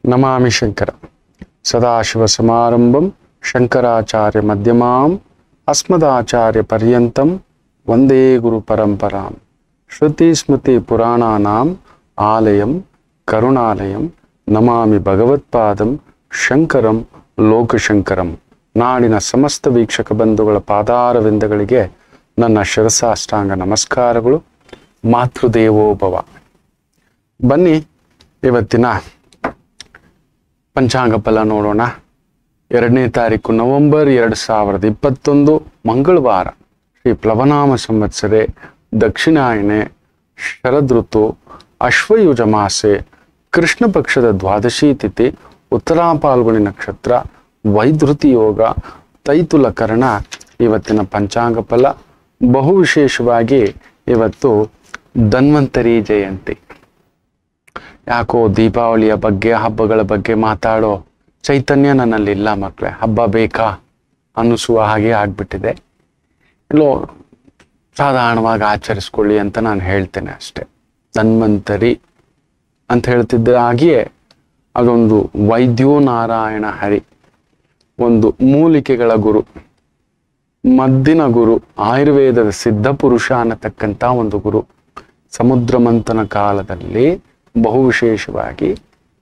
ನಮಾಮಿ ಶಂಕರ ಸದಾಶಿವಸಮಾರಂಭಂ ಶಂಕರಾಚಾರ್ಯ ಮಧ್ಯಮಾಂ ಅಸ್ಮದಾಚಾರ್ಯ ಪರ್ಯಂತಂ ವಂದೇ ಗುರು ಪರಂಪರಾಂ ಶ್ರುತಿ ಸ್ಮೃತಿ ಪುರಾಣಾನಾಂ ಆಲಯಂ ಕರುಣಾಲಯಂ ನಮಾಮಿ ಭಗವತ್ಪಾದಂ ಶಂಕರಂ ಲೋಕಶಂಕರಂ ನಾಡಿನ ಸಮಸ್ತ ವೀಕ್ಷಕ ಬಂಧುಗಳ ಪಾದಾರವಿಂದಗಳಿಗೆ ನನ್ನ ಶಿರಸಾಷ್ಟಾಂಗ ನಮಸ್ಕಾರಗಳು ಮಾತೃದೇವೋಭವ ಬನ್ನಿ ಇವತ್ತಿನ ಪಂಚಾಂಗ ಫಲ ನೋಡೋಣ ಎರಡನೇ ತಾರೀಕು ನವೆಂಬರ್ ಎರಡು ಸಾವಿರದ ಇಪ್ಪತ್ತೊಂದು ಮಂಗಳವಾರ ಶ್ರೀ ಪ್ಲವನಾಮ ಸಂವತ್ಸರೆ ದಕ್ಷಿಣಾಯನೆ ಶರದೃತು ಅಶ್ವಯುಜ ಮಾಸೆ ಕೃಷ್ಣ ಪಕ್ಷದ ದ್ವಾದಶಿ ತಿಥಿ ಉತ್ತರಾ ಪಾಲ್ಗುಣಿ ನಕ್ಷತ್ರ ವೈಧೃತಿ ಯೋಗ ತೈತುಲ ಕರ್ಣ ಇವತ್ತಿನ ಪಂಚಾಂಗ ಫಲ ಬಹು ವಿಶೇಷವಾಗಿ ಇವತ್ತು ಧನ್ವಂತರಿ ಜಯಂತಿ ಯಾಕೋ ದೀಪಾವಳಿಯ ಬಗ್ಗೆ ಹಬ್ಬಗಳ ಬಗ್ಗೆ ಮಾತಾಡೋ ಚೈತನ್ಯ ನನ್ನಲ್ಲಿ ಇಲ್ಲ ಮಕ್ಕಳೇ ಹಬ್ಬ ಬೇಕಾ ಅನ್ನಿಸುವ ಹಾಗೆ ಆಗ್ಬಿಟ್ಟಿದೆ ಎಲ್ಲೋ ಸಾಧಾರಣವಾಗಿ ಆಚರಿಸ್ಕೊಳ್ಳಿ ಅಂತ ನಾನು ಹೇಳ್ತೇನೆ ಅಷ್ಟೆ ಧನ್ವಂತರಿ ಅಂತ ಹೇಳ್ತಿದ್ದ ಹಾಗೆಯೇ ಅದೊಂದು ವೈದ್ಯೋ ನಾರಾಯಣ ಹರಿ ಒಂದು ಮೂಲಿಕೆಗಳ ಗುರು ಮದ್ದಿನ ಗುರು ಆಯುರ್ವೇದದ ಸಿದ್ಧ ಪುರುಷ ಅನ್ನತಕ್ಕಂಥ ಒಂದು ಗುರು ಸಮುದ್ರ ಮಂಥನ ಕಾಲದಲ್ಲಿ ಬಹು ವಿಶೇಷವಾಗಿ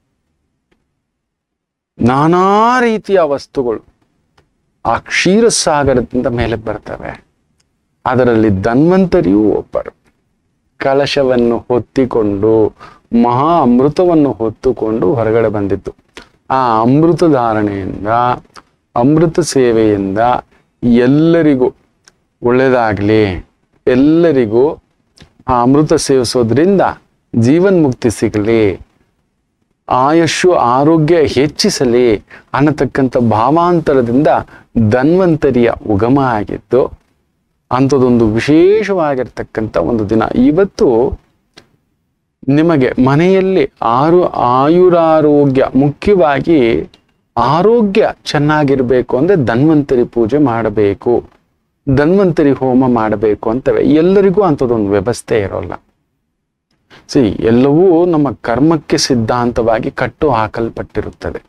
ನಾನಾ ರೀತಿಯ ವಸ್ತುಗಳು ಆ ಕ್ಷೀರಸಾಗರದಿಂದ ಮೇಲೆ ಬರ್ತವೆ ಅದರಲ್ಲಿ ಧನ್ವಂತರಿಯೂ ಒಬ್ಬರು ಕಲಶವನ್ನು ಹೊತ್ತಿಕೊಂಡು ಮಹಾ ಅಮೃತವನ್ನು ಹೊತ್ತುಕೊಂಡು ಹೊರಗಡೆ ಬಂದಿತ್ತು ಆ ಅಮೃತ ಧಾರಣೆಯಿಂದ ಅಮೃತ ಸೇವೆಯಿಂದ ಎಲ್ಲರಿಗೂ ಒಳ್ಳೆಯದಾಗಲಿ ಎಲ್ಲರಿಗೂ ಆ ಅಮೃತ ಸೇವಿಸೋದ್ರಿಂದ ಜೀವನ್ ಮುಕ್ತಿ ಸಿಗಲಿ ಆಯುಷು ಆರೋಗ್ಯ ಹೆಚ್ಚಿಸಲಿ ಅನ್ನತಕ್ಕಂಥ ಭಾವಾಂತರದಿಂದ ಧನ್ವಂತರಿಯ ಉಗಮ ಆಗಿತ್ತು ಅಂಥದ್ದೊಂದು ವಿಶೇಷವಾಗಿರ್ತಕ್ಕಂಥ ಒಂದು ದಿನ ಇವತ್ತು ನಿಮಗೆ ಮನೆಯಲ್ಲಿ ಆರು ಆಯುರಾರೋಗ್ಯ ಮುಖ್ಯವಾಗಿ ಆರೋಗ್ಯ ಚೆನ್ನಾಗಿರ್ಬೇಕು ಅಂದ್ರೆ ಧನ್ವಂತರಿ ಪೂಜೆ ಮಾಡಬೇಕು ಧನ್ವಂತರಿ ಹೋಮ ಮಾಡಬೇಕು ಅಂತವೆ ಎಲ್ಲರಿಗೂ ಅಂಥದ್ದೊಂದು ವ್ಯವಸ್ಥೆ ಇರೋಲ್ಲ ಸಿ ಎಲ್ಲವೂ ನಮ್ಮ ಕರ್ಮಕ್ಕೆ ಸಿದ್ಧಾಂತವಾಗಿ ಕಟ್ಟು ಹಾಕಲ್ಪಟ್ಟಿರುತ್ತದೆ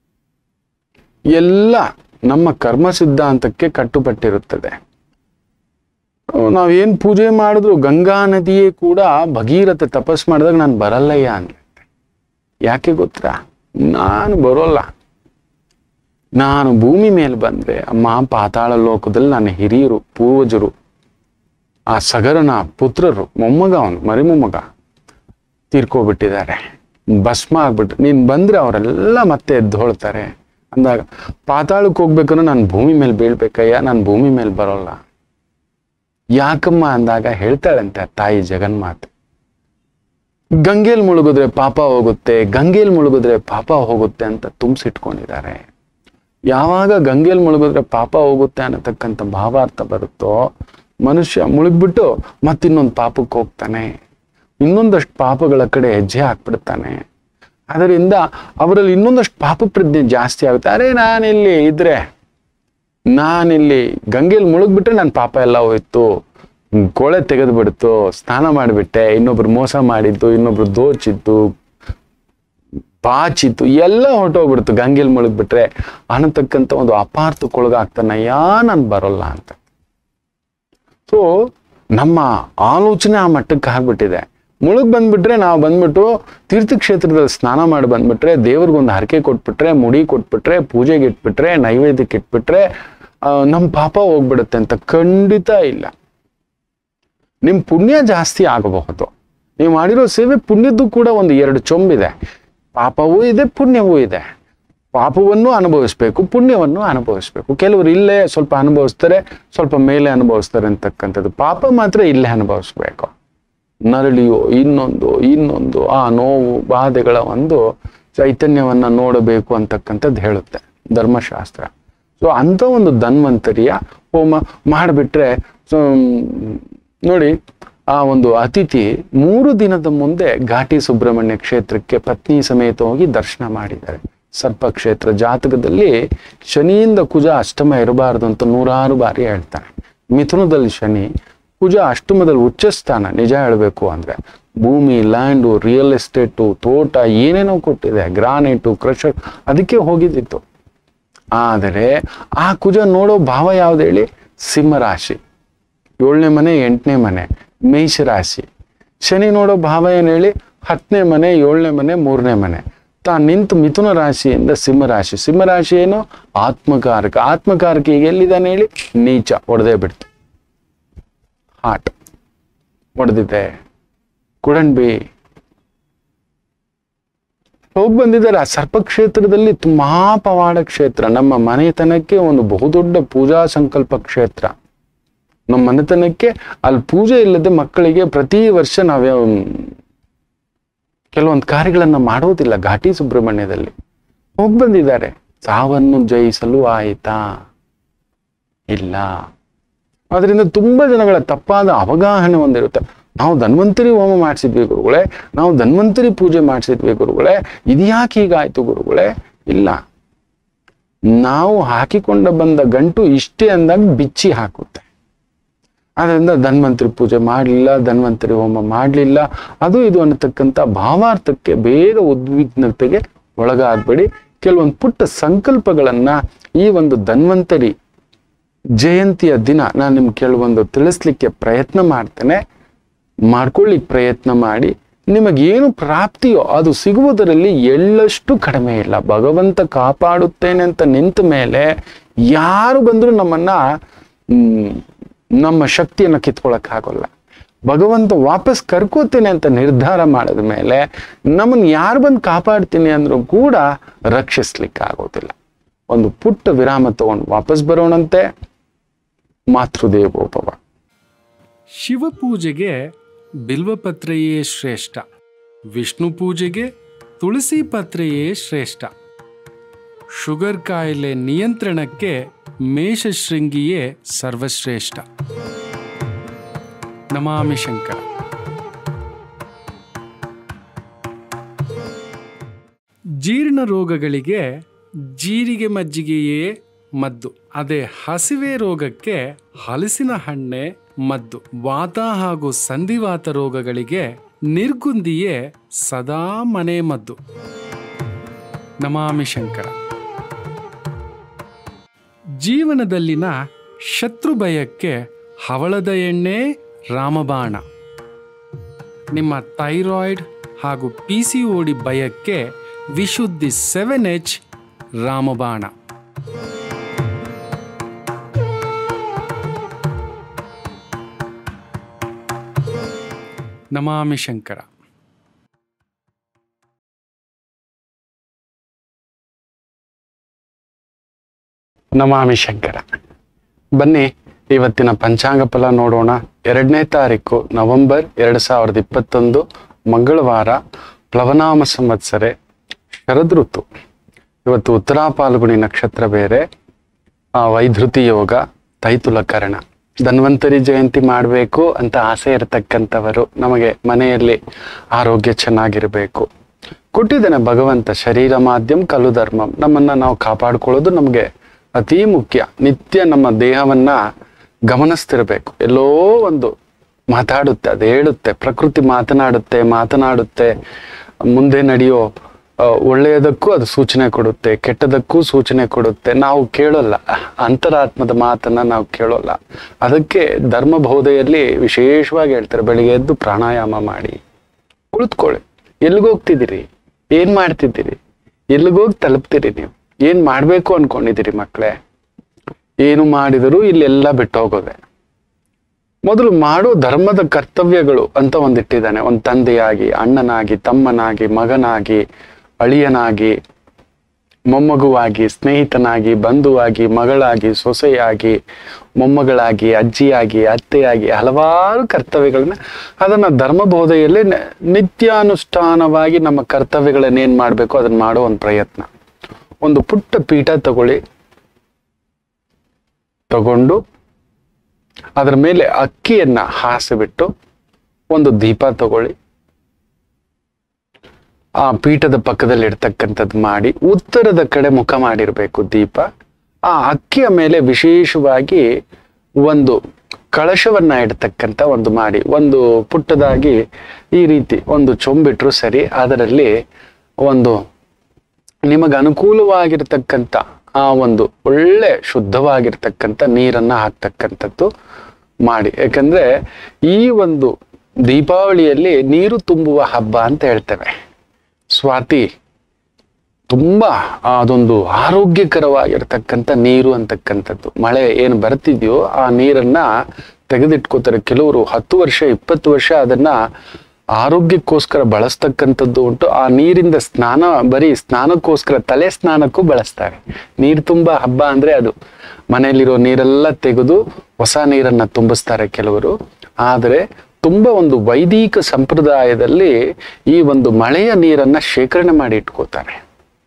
ಎಲ್ಲ ನಮ್ಮ ಕರ್ಮ ಸಿದ್ಧಾಂತಕ್ಕೆ ಕಟ್ಟುಪಟ್ಟಿರುತ್ತದೆ ನಾವೇನ್ ಪೂಜೆ ಮಾಡಿದ್ರು ಗಂಗಾ ನದಿಯೇ ಕೂಡ ಭಗೀರಥ ತಪಸ್ ಮಾಡಿದಾಗ ನಾನು ಬರಲ್ಲಯ್ಯ ಅನ್ಲತ್ತೆ ಯಾಕೆ ಗೊತ್ತಾ ನಾನು ಬರೋಲ್ಲ ನಾನು ಭೂಮಿ ಮೇಲೆ ಬಂದ್ರೆ ಅಮ್ಮ ಪಾತಾಳ ಲೋಕದಲ್ಲಿ ನನ್ನ ಹಿರಿಯರು ಪೂರ್ವಜರು ಆ ಸಗರನ ಪುತ್ರರು ಮೊಮ್ಮಗ ಅವನು ಮರಿಮೊಮ್ಮಗ ತೀರ್ಕೋಬಿಟ್ಟಿದ್ದಾರೆ ಭಸ್ಮ ಆಗ್ಬಿಟ್ಟು ನೀನ್ ಬಂದ್ರೆ ಅವರೆಲ್ಲ ಮತ್ತೆ ಎದ್ದೊಳ್ತಾರೆ ಅಂದಾಗ ಪಾತಾಳಕ್ಕೆ ಹೋಗ್ಬೇಕಂದ್ರೆ ನಾನು ಭೂಮಿ ಮೇಲೆ ಬೀಳ್ಬೇಕಯ್ಯ ನಾನು ಭೂಮಿ ಮೇಲೆ ಬರೋಲ್ಲ ಯಾಕಮ್ಮ ಅಂದಾಗ ಹೇಳ್ತಾಳಂತೆ ಆ ತಾಯಿ ಜಗನ್ಮಾತೆ ಗಂಗೆಲ್ ಮುಳುಗಿದ್ರೆ ಪಾಪ ಹೋಗುತ್ತೆ ಗಂಗೆಲ್ ಮುಳುಗಿದ್ರೆ ಪಾಪ ಹೋಗುತ್ತೆ ಅಂತ ತುಂಬಿಸಿಟ್ಕೊಂಡಿದ್ದಾರೆ ಯಾವಾಗ ಗಂಗೆಲ್ ಮುಳುಗಿದ್ರೆ ಪಾಪ ಹೋಗುತ್ತೆ ಅನ್ನತಕ್ಕಂಥ ಭಾವಾರ್ಥ ಬರುತ್ತೋ ಮನುಷ್ಯ ಮುಳುಗ್ಬಿಟ್ಟು ಮತ್ತಿನ್ನೊಂದು ಪಾಪಕ್ಕೆ ಹೋಗ್ತಾನೆ ಇನ್ನೊಂದಷ್ಟು ಪಾಪಗಳ ಕಡೆ ಹೆಜ್ಜೆ ಹಾಕ್ಬಿಡ್ತಾನೆ ಅದರಿಂದ ಅವರಲ್ಲಿ ಇನ್ನೊಂದಷ್ಟು ಪಾಪ ಪ್ರಜ್ಞೆ ಜಾಸ್ತಿ ಆಗುತ್ತೆ ಅರೆ ನಾನಿಲ್ಲಿ ಇದ್ರೆ ನಾನಿಲ್ಲಿ ಗಂಗೆಯಲ್ಲಿ ಮುಳುಗ್ಬಿಟ್ರೆ ನನ್ನ ಪಾಪ ಎಲ್ಲ ಹೋಯ್ತು ಕೊಳೆ ತೆಗೆದು ಬಿಡ್ತು ಸ್ನಾನ ಮಾಡಿಬಿಟ್ಟೆ ಇನ್ನೊಬ್ರು ಮೋಸ ಮಾಡಿದ್ದು ಇನ್ನೊಬ್ರು ದೋಚಿದ್ದು ಬಾಚಿತ್ತು ಎಲ್ಲ ಹೊರಟೋಗ್ಬಿಡ್ತು ಗಂಗೆಲ್ ಮುಳುಗ್ಬಿಟ್ರೆ ಅನ್ನತಕ್ಕಂಥ ಒಂದು ಅಪಾರ್ಥಕ್ಕೊಳಗಾಗ್ತಾನಯ್ಯ ನಾನು ಬರೋಲ್ಲ ಅಂತ ಸೊ ನಮ್ಮ ಆಲೋಚನೆ ಆ ಮಟ್ಟಕ್ಕೆ ಆಗ್ಬಿಟ್ಟಿದೆ ಮುಳುಗ್ ಬಂದ್ಬಿಟ್ರೆ ನಾವು ಬಂದ್ಬಿಟ್ಟು ತೀರ್ಥಕ್ಷೇತ್ರದಲ್ಲಿ ಸ್ನಾನ ಮಾಡಿ ಬಂದ್ಬಿಟ್ರೆ ದೇವ್ರಿಗೊಂದು ಹರಕೆ ಕೊಟ್ಬಿಟ್ರೆ ಮುಡಿ ಕೊಟ್ಬಿಟ್ರೆ ಪೂಜೆಗೆ ಇಟ್ಬಿಟ್ರೆ ನೈವೇದ್ಯಕ್ಕೆ ಇಟ್ಬಿಟ್ರೆ ನಮ್ಮ ಪಾಪ ಹೋಗ್ಬಿಡುತ್ತೆ ಅಂತ ಖಂಡಿತ ಇಲ್ಲ ನಿಮ್ ಪುಣ್ಯ ಜಾಸ್ತಿ ಆಗಬಹುದು ನೀವು ಮಾಡಿರೋ ಸೇವೆ ಪುಣ್ಯದ್ದು ಕೂಡ ಒಂದು ಎರಡು ಚೊಂಬಿದೆ ಪಾಪವೂ ಇದೆ ಪುಣ್ಯವೂ ಇದೆ ಪಾಪವನ್ನು ಅನುಭವಿಸ್ಬೇಕು ಪುಣ್ಯವನ್ನು ಅನುಭವಿಸ್ಬೇಕು ಕೆಲವರು ಇಲ್ಲೇ ಸ್ವಲ್ಪ ಅನುಭವಿಸ್ತಾರೆ ಸ್ವಲ್ಪ ಮೇಲೆ ಅನುಭವಿಸ್ತಾರೆ ಅಂತಕ್ಕಂಥದ್ದು ಪಾಪ ಮಾತ್ರ ಇಲ್ಲೇ ಅನುಭವಿಸ್ಬೇಕು ನರಳಿಯೋ ಇನ್ನೊಂದು ಇನ್ನೊಂದು ಆ ನೋವು ಬಾಧೆಗಳ ಒಂದು ಚೈತನ್ಯವನ್ನ ನೋಡಬೇಕು ಅಂತಕ್ಕಂಥದ್ದು ಹೇಳುತ್ತೆ ಧರ್ಮಶಾಸ್ತ್ರ ಸೊ ಅಂತ ಒಂದು ಧನ್ವಂತರಿಯ ಹೋಮ ಮಾಡಿಬಿಟ್ರೆ ಸೊ ನೋಡಿ ಆ ಒಂದು ಅತಿಥಿ ಮೂರು ದಿನದ ಮುಂದೆ ಘಾಟಿ ಸುಬ್ರಹ್ಮಣ್ಯ ಕ್ಷೇತ್ರಕ್ಕೆ ಪತ್ನಿ ಸಮೇತ ಹೋಗಿ ದರ್ಶನ ಮಾಡಿದ್ದಾರೆ ಸರ್ಪ ಕ್ಷೇತ್ರ ಜಾತಕದಲ್ಲಿ ಶನಿಯಿಂದ ಕುಜ ಅಷ್ಟಮ ಇರಬಾರದು ಅಂತ ನೂರಾರು ಬಾರಿ ಹೇಳ್ತಾರೆ ಮಿಥುನದಲ್ಲಿ ಶನಿ ಕುಜ ಅಷ್ಟಮದಲ್ಲಿ ಉಚ್ಚ ಸ್ಥಾನ ನಿಜ ಹೇಳಬೇಕು ಅಂದ್ರೆ ಭೂಮಿ ಲ್ಯಾಂಡು ರಿಯಲ್ ಎಸ್ಟೇಟು ತೋಟ ಏನೇನೋ ಕೊಟ್ಟಿದೆ ಗ್ರಾನೈಟು ಕ್ರಷರ್ ಅದಕ್ಕೆ ಹೋಗಿದ್ದಿತ್ತು ಆದರೆ ಆ ಕುಜ ನೋಡೋ ಭಾವ ಯಾವ್ದು ಹೇಳಿ ಸಿಂಹರಾಶಿ ಏಳನೇ ಮನೆ ಎಂಟನೇ ಮನೆ ಮೇಷರಾಶಿ ಶನಿ ನೋಡೋ ಭಾವ ಏನು ಹೇಳಿ ಹತ್ತನೇ ಮನೆ ಏಳನೇ ಮನೆ ಮೂರನೇ ಮನೆ ತಾ ನಿಂತು ಮಿಥುನ ರಾಶಿಯಿಂದ ಸಿಂಹರಾಶಿ ಸಿಂಹರಾಶಿ ಏನು ಆತ್ಮಕಾರಕ ಆತ್ಮಕಾರಕ ಈಗ ಎಲ್ಲಿದ್ದಾನೆ ಹೇಳಿ ನೀಚ ಹೊಡೆದೇ ಬಿಡ್ತು ಹಾಟ್ ಹೊಡೆದಿದೆ ಕುಡನ್ ಬಿ ಹೋಗಿ ಬಂದಿದ್ದಾರೆ ಆ ಸರ್ಪಕ್ಷೇತ್ರದಲ್ಲಿ ತುಂಬಾ ಪವಾಡ ಕ್ಷೇತ್ರ ನಮ್ಮ ಮನೆತನಕ್ಕೆ ಒಂದು ಬಹುದೊಡ್ಡ ಪೂಜಾ ಸಂಕಲ್ಪ ಕ್ಷೇತ್ರ ನಮ್ಮ ಮನೆತನಕ್ಕೆ ಅಲ್ಲಿ ಪೂಜೆ ಇಲ್ಲದೆ ಮಕ್ಕಳಿಗೆ ಪ್ರತಿ ವರ್ಷ ನಾವ್ಯಾವ ಕೆಲವೊಂದು ಕಾರ್ಯಗಳನ್ನ ಮಾಡೋದಿಲ್ಲ ಘಾಟಿ ಸುಬ್ರಹ್ಮಣ್ಯದಲ್ಲಿ ಹೋಗಿ ಬಂದಿದ್ದಾರೆ ಸಾವನ್ನು ಜಯಿಸಲು ಆಯಿತಾ ಇಲ್ಲ ಅದರಿಂದ ತುಂಬಾ ಜನಗಳ ತಪ್ಪಾದ ಅವಗಾಹನೆ ಒಂದಿರುತ್ತೆ ನಾವು ಧನ್ವಂತರಿ ಹೋಮ ಮಾಡಿಸಿದ್ವಿ ಗುರುಗಳೇ ನಾವು ಧನ್ವಂತರಿ ಪೂಜೆ ಮಾಡಿಸಿದ್ವಿ ಗುರುಗಳೇ ಇದ್ಯಾಕೆ ಹೀಗಾಯ್ತು ಗುರುಗಳೇ ಇಲ್ಲ ನಾವು ಹಾಕಿಕೊಂಡ ಬಂದ ಗಂಟು ಇಷ್ಟೇ ಅಂದಾಗ ಬಿಚ್ಚಿ ಹಾಕುತ್ತೆ ಅದರಿಂದ ಧನ್ವಂತರಿ ಪೂಜೆ ಮಾಡಲಿಲ್ಲ ಧನ್ವಂತರಿ ಹೋಮ ಮಾಡಲಿಲ್ಲ ಅದು ಇದು ಅನ್ನತಕ್ಕಂಥ ಭಾವಾರ್ಥಕ್ಕೆ ಬೇಗ ಉದ್ವಿಗ್ನತೆಗೆ ಒಳಗಾಗಬೇಡಿ ಕೆಲವೊಂದು ಪುಟ್ಟ ಸಂಕಲ್ಪಗಳನ್ನ ಈ ಒಂದು ಧನ್ವಂತರಿ ಜಯಂತಿಯ ದಿನ ನಾನು ನಿಮ್ಗೆ ಕೆಲವೊಂದು ತಿಳಿಸ್ಲಿಕ್ಕೆ ಪ್ರಯತ್ನ ಮಾಡ್ತೇನೆ ಮಾಡ್ಕೊಳ್ಳಿಕ್ ಪ್ರಯತ್ನ ಮಾಡಿ ನಿಮಗೇನು ಪ್ರಾಪ್ತಿಯೋ ಅದು ಸಿಗುವುದರಲ್ಲಿ ಎಳ್ಳಷ್ಟು ಕಡಿಮೆ ಇಲ್ಲ ಭಗವಂತ ಕಾಪಾಡುತ್ತೇನೆ ಅಂತ ನಿಂತ ಮೇಲೆ ಯಾರು ಬಂದರೂ ನಮ್ಮನ್ನ ಹ್ಮ್, ನಮ್ಮ ಶಕ್ತಿಯನ್ನು ಕಿತ್ಕೊಳಕ್ ಆಗೋಲ್ಲ ಭಗವಂತ ವಾಪಸ್ ಕರ್ಕೋತೇನೆ ಅಂತ ನಿರ್ಧಾರ ಮಾಡಿದ ಮೇಲೆ ನಮ್ಮನ್ನು ಯಾರು ಬಂದು ಕಾಪಾಡ್ತೀನಿ ಅಂದ್ರೂ ಕೂಡ ರಕ್ಷಿಸ್ಲಿಕ್ಕೆ ಆಗೋದಿಲ್ಲ ಒಂದು ಪುಟ್ಟ ವಿರಾಮ ತಗೊಂಡು ವಾಪಸ್ ಬರೋಣಂತೆ ಮಾತೃದೇವೋಭವ ಶಿವಪೂಜೆಗೆ ಬಿಲ್ವಪತ್ರೆಯೇ ಶ್ರೇಷ್ಠ ವಿಷ್ಣು ಪೂಜೆಗೆ ತುಳಸಿ ಪತ್ರೆಯೇ ಶ್ರೇಷ್ಠ ಶುಗರ್ ಕಾಯಿಲೆ ನಿಯಂತ್ರಣಕ್ಕೆ ಮೇಷಶೃಂಗಿಯೇ ಸರ್ವಶ್ರೇಷ್ಠ ನಮಾಮಿ ಶಂಕರ ಜೀರ್ಣ ರೋಗಗಳಿಗೆ ಜೀರಿಗೆ ಮಜ್ಜಿಗೆಯೇ ಮದ್ದು ಅದೇ ಹಸಿವೆ ರೋಗಕ್ಕೆ ಹಲಸಿನ ಹಣ್ಣೆ ಮದ್ದು ವಾತ ಹಾಗೂ ಸಂಧಿವಾತ ರೋಗಗಳಿಗೆ ನಿರ್ಗುಂದಿಯೇ ಸದಾ ಮನೆ ಮದ್ದು ನಮಾಮಿ ಶಂಕರ ಜೀವನದಲ್ಲಿನ ಶತ್ರು ಭಯಕ್ಕೆ ಹವಳದ ಎಣ್ಣೆ ರಾಮಬಾಣ ನಿಮ್ಮ ಥೈರಾಯ್ಡ್ ಹಾಗೂ ಪಿ ಸಿ ಓಡಿ ಭಯಕ್ಕೆ ವಿಶುದ್ಧಿ ಸೆವೆನ್ ಎಚ್ ರಾಮಬಾಣ ನಮಾಮಿ ಶಂಕರ ನಮಾಮಿ ಶಂಕರ ಬನ್ನಿ ಇವತ್ತಿನ ಪಂಚಾಂಗ ಫಲ ನೋಡೋಣ ಎರಡನೇ ತಾರೀಕು ನವೆಂಬರ್ ಎರಡು ಸಾವಿರದ ಇಪ್ಪತ್ತೊಂದು ಮಂಗಳವಾರ ಪ್ಲವನಾಮ ಸಂವತ್ಸರೆ ಶರದ್ ಋತು ಇವತ್ತು ಉತ್ತರಾ ಪಾಲ್ಗುಣಿ ನಕ್ಷತ್ರ ಬೇರೆ ಆ, ವೈಧೃತಿ ಯೋಗ ತೈತುಲಕರಣ ಧನ್ವಂತರಿ ಜಯಂತಿ ಮಾಡಬೇಕು ಅಂತ ಆಸೆ ಇರತಕ್ಕಂಥವರು ನಮಗೆ ಮನೆಯಲ್ಲಿ ಆರೋಗ್ಯ ಚೆನ್ನಾಗಿರಬೇಕು ಕೊಟ್ಟಿದ್ದಾನೆ ಭಗವಂತ ಶರೀರ ಮಾಧ್ಯಮ ಕಲು ಧರ್ಮಂ ನಮ್ಮನ್ನ ನಾವು ಕಾಪಾಡ್ಕೊಳ್ಳೋದು ನಮಗೆ ಅತೀ ಮುಖ್ಯ ನಿತ್ಯ ನಮ್ಮ ದೇಹವನ್ನ ಗಮನಿಸ್ತಿರ್ಬೇಕು ಎಲ್ಲೋ ಒಂದು ಮಾತಾಡುತ್ತೆ ಅದು ಹೇಳುತ್ತೆ ಪ್ರಕೃತಿ ಮಾತನಾಡುತ್ತೆ ಮಾತನಾಡುತ್ತೆ ಮುಂದೆ ನಡೆಯೋ ಆ, ಒಳ್ಳೆಯದಕ್ಕೂ ಅದು ಸೂಚನೆ ಕೊಡುತ್ತೆ ಕೆಟ್ಟದಕ್ಕೂ ಸೂಚನೆ ಕೊಡುತ್ತೆ ನಾವು ಕೇಳೋಲ್ಲ ಅಂತರಾತ್ಮದ ಮಾತನ್ನ ನಾವು ಕೇಳೋಲ್ಲ ಅದಕ್ಕೆ ಧರ್ಮಬೋಧೆಯಲ್ಲಿ ವಿಶೇಷವಾಗಿ ಹೇಳ್ತಾರೆ ಬೆಳಿಗ್ಗೆ ಎದ್ದು ಪ್ರಾಣಾಯಾಮ ಮಾಡಿ ಕುಳಿತುಕೊಳ್ಳಿ ಎಲ್ಲಿಗೋಗ್ತಿದ್ದೀರಿ ಏನ್ ಮಾಡ್ತಿದ್ದೀರಿ ಎಲ್ಲಿಗೋಗಿ ತಲುಪ್ತೀರಿ ನೀವು ಏನ್ ಮಾಡ್ಬೇಕು ಅನ್ಕೊಂಡಿದ್ದೀರಿ ಮಕ್ಕಳೇ ಏನು ಮಾಡಿದರೂ ಇಲ್ಲೆಲ್ಲ ಬಿಟ್ಟು ಹೋಗೋದೆ ಮೊದಲು ಮಾಡೋ ಧರ್ಮದ ಕರ್ತವ್ಯಗಳು ಅಂತ ಒಂದಿಟ್ಟಿದ್ದಾನೆ ಒಂದು ತಂದೆಯಾಗಿ ಅಣ್ಣನಾಗಿ ತಮ್ಮನಾಗಿ ಮಗನಾಗಿ ಅಳಿಯನಾಗಿ ಮೊಮ್ಮಗುವಾಗಿ ಸ್ನೇಹಿತನಾಗಿ ಬಂಧುವಾಗಿ ಮಗಳಾಗಿ ಸೊಸೆಯಾಗಿ ಮೊಮ್ಮಗಳಾಗಿ ಅಜ್ಜಿಯಾಗಿ ಅತ್ತೆಯಾಗಿ ಹಲವಾರು ಕರ್ತವ್ಯಗಳನ್ನ ಅದನ್ನ ಧರ್ಮಬೋಧೆಯಲ್ಲಿ ನ- ನಿತ್ಯಾನುಷ್ಠಾನವಾಗಿ ನಮ್ಮ ಕರ್ತವ್ಯಗಳನ್ನೇನ್ ಮಾಡಬೇಕು ಅದನ್ನ ಮಾಡೋ ಒಂದು ಪ್ರಯತ್ನ ಒಂದು ಪುಟ್ಟ ಪೀಠ ತಗೊಳ್ಳಿ ತಗೊಂಡು ಅದರ ಮೇಲೆ ಅಕ್ಕಿಯನ್ನ ಹಾಸಿಬಿಟ್ಟು ಒಂದು ದೀಪ ತಗೊಳ್ಳಿ ಆ ಪೀಠದ ಪಕ್ಕದಲ್ಲಿ ಇಡ್ತಕ್ಕಂಥದ್ದು ಮಾಡಿ ಉತ್ತರದ ಕಡೆ ಮುಖ ಮಾಡಿರ್ಬೇಕು ದೀಪ ಆ ಅಕ್ಕಿಯ ಮೇಲೆ ವಿಶೇಷವಾಗಿ ಒಂದು ಕಳಶವನ್ನ ಇಡ್ತಕ್ಕಂಥ ಒಂದು ಮಾಡಿ ಒಂದು ಪುಟ್ಟದಾಗಿ ಈ ರೀತಿ ಒಂದು ಚೊಂಬಿಟ್ರು ಸರಿ ಅದರಲ್ಲಿ ಒಂದು ನಿಮಗೆ ಅನುಕೂಲವಾಗಿರ್ತಕ್ಕಂಥ ಆ ಒಂದು ಒಳ್ಳೆ ಶುದ್ಧವಾಗಿರ್ತಕ್ಕಂಥ ನೀರನ್ನ ಹಾಕ್ತಕ್ಕಂಥದ್ದು ಮಾಡಿ ಯಾಕಂದ್ರೆ ಈ ಒಂದು ದೀಪಾವಳಿಯಲ್ಲಿ ನೀರು ತುಂಬುವ ಹಬ್ಬ ಅಂತ ಹೇಳ್ತೇವೆ ಸ್ವಾತಿ ತುಂಬಾ ಅದೊಂದು ಆರೋಗ್ಯಕರವಾಗಿರ್ತಕ್ಕಂಥ ನೀರು ಅಂತಕ್ಕಂಥದ್ದು ಮಳೆ ಏನು ಬರ್ತಿದೆಯೋ ಆ ನೀರನ್ನ ತೆಗೆದಿಟ್ಕೋತಾರೆ ಕೆಲವರು ಹತ್ತು ವರ್ಷ ಇಪ್ಪತ್ತು ವರ್ಷ ಅದನ್ನ ಆರೋಗ್ಯಕ್ಕೋಸ್ಕರ ಬಳಸ್ತಕ್ಕಂಥದ್ದು ಉಂಟು ಆ ನೀರಿಂದ ಸ್ನಾನ ಬರೀ ಸ್ನಾನಕ್ಕೋಸ್ಕರ ತಲೆ ಸ್ನಾನಕ್ಕೂ ಬಳಸ್ತಾರೆ ನೀರು ತುಂಬ ಹಬ್ಬ ಅಂದ್ರೆ ಅದು ಮನೆಯಲ್ಲಿರೋ ನೀರೆಲ್ಲ ತೆಗೆದು ಹೊಸ ನೀರನ್ನ ತುಂಬಿಸ್ತಾರೆ ಕೆಲವರು ಆದರೆ ತುಂಬ ಒಂದು ವೈದಿಕ ಸಂಪ್ರದಾಯದಲ್ಲಿ ಈ ಒಂದು ಮಳೆಯ ನೀರನ್ನ ಶೇಖರಣೆ ಮಾಡಿ ಇಟ್ಕೋತಾರೆ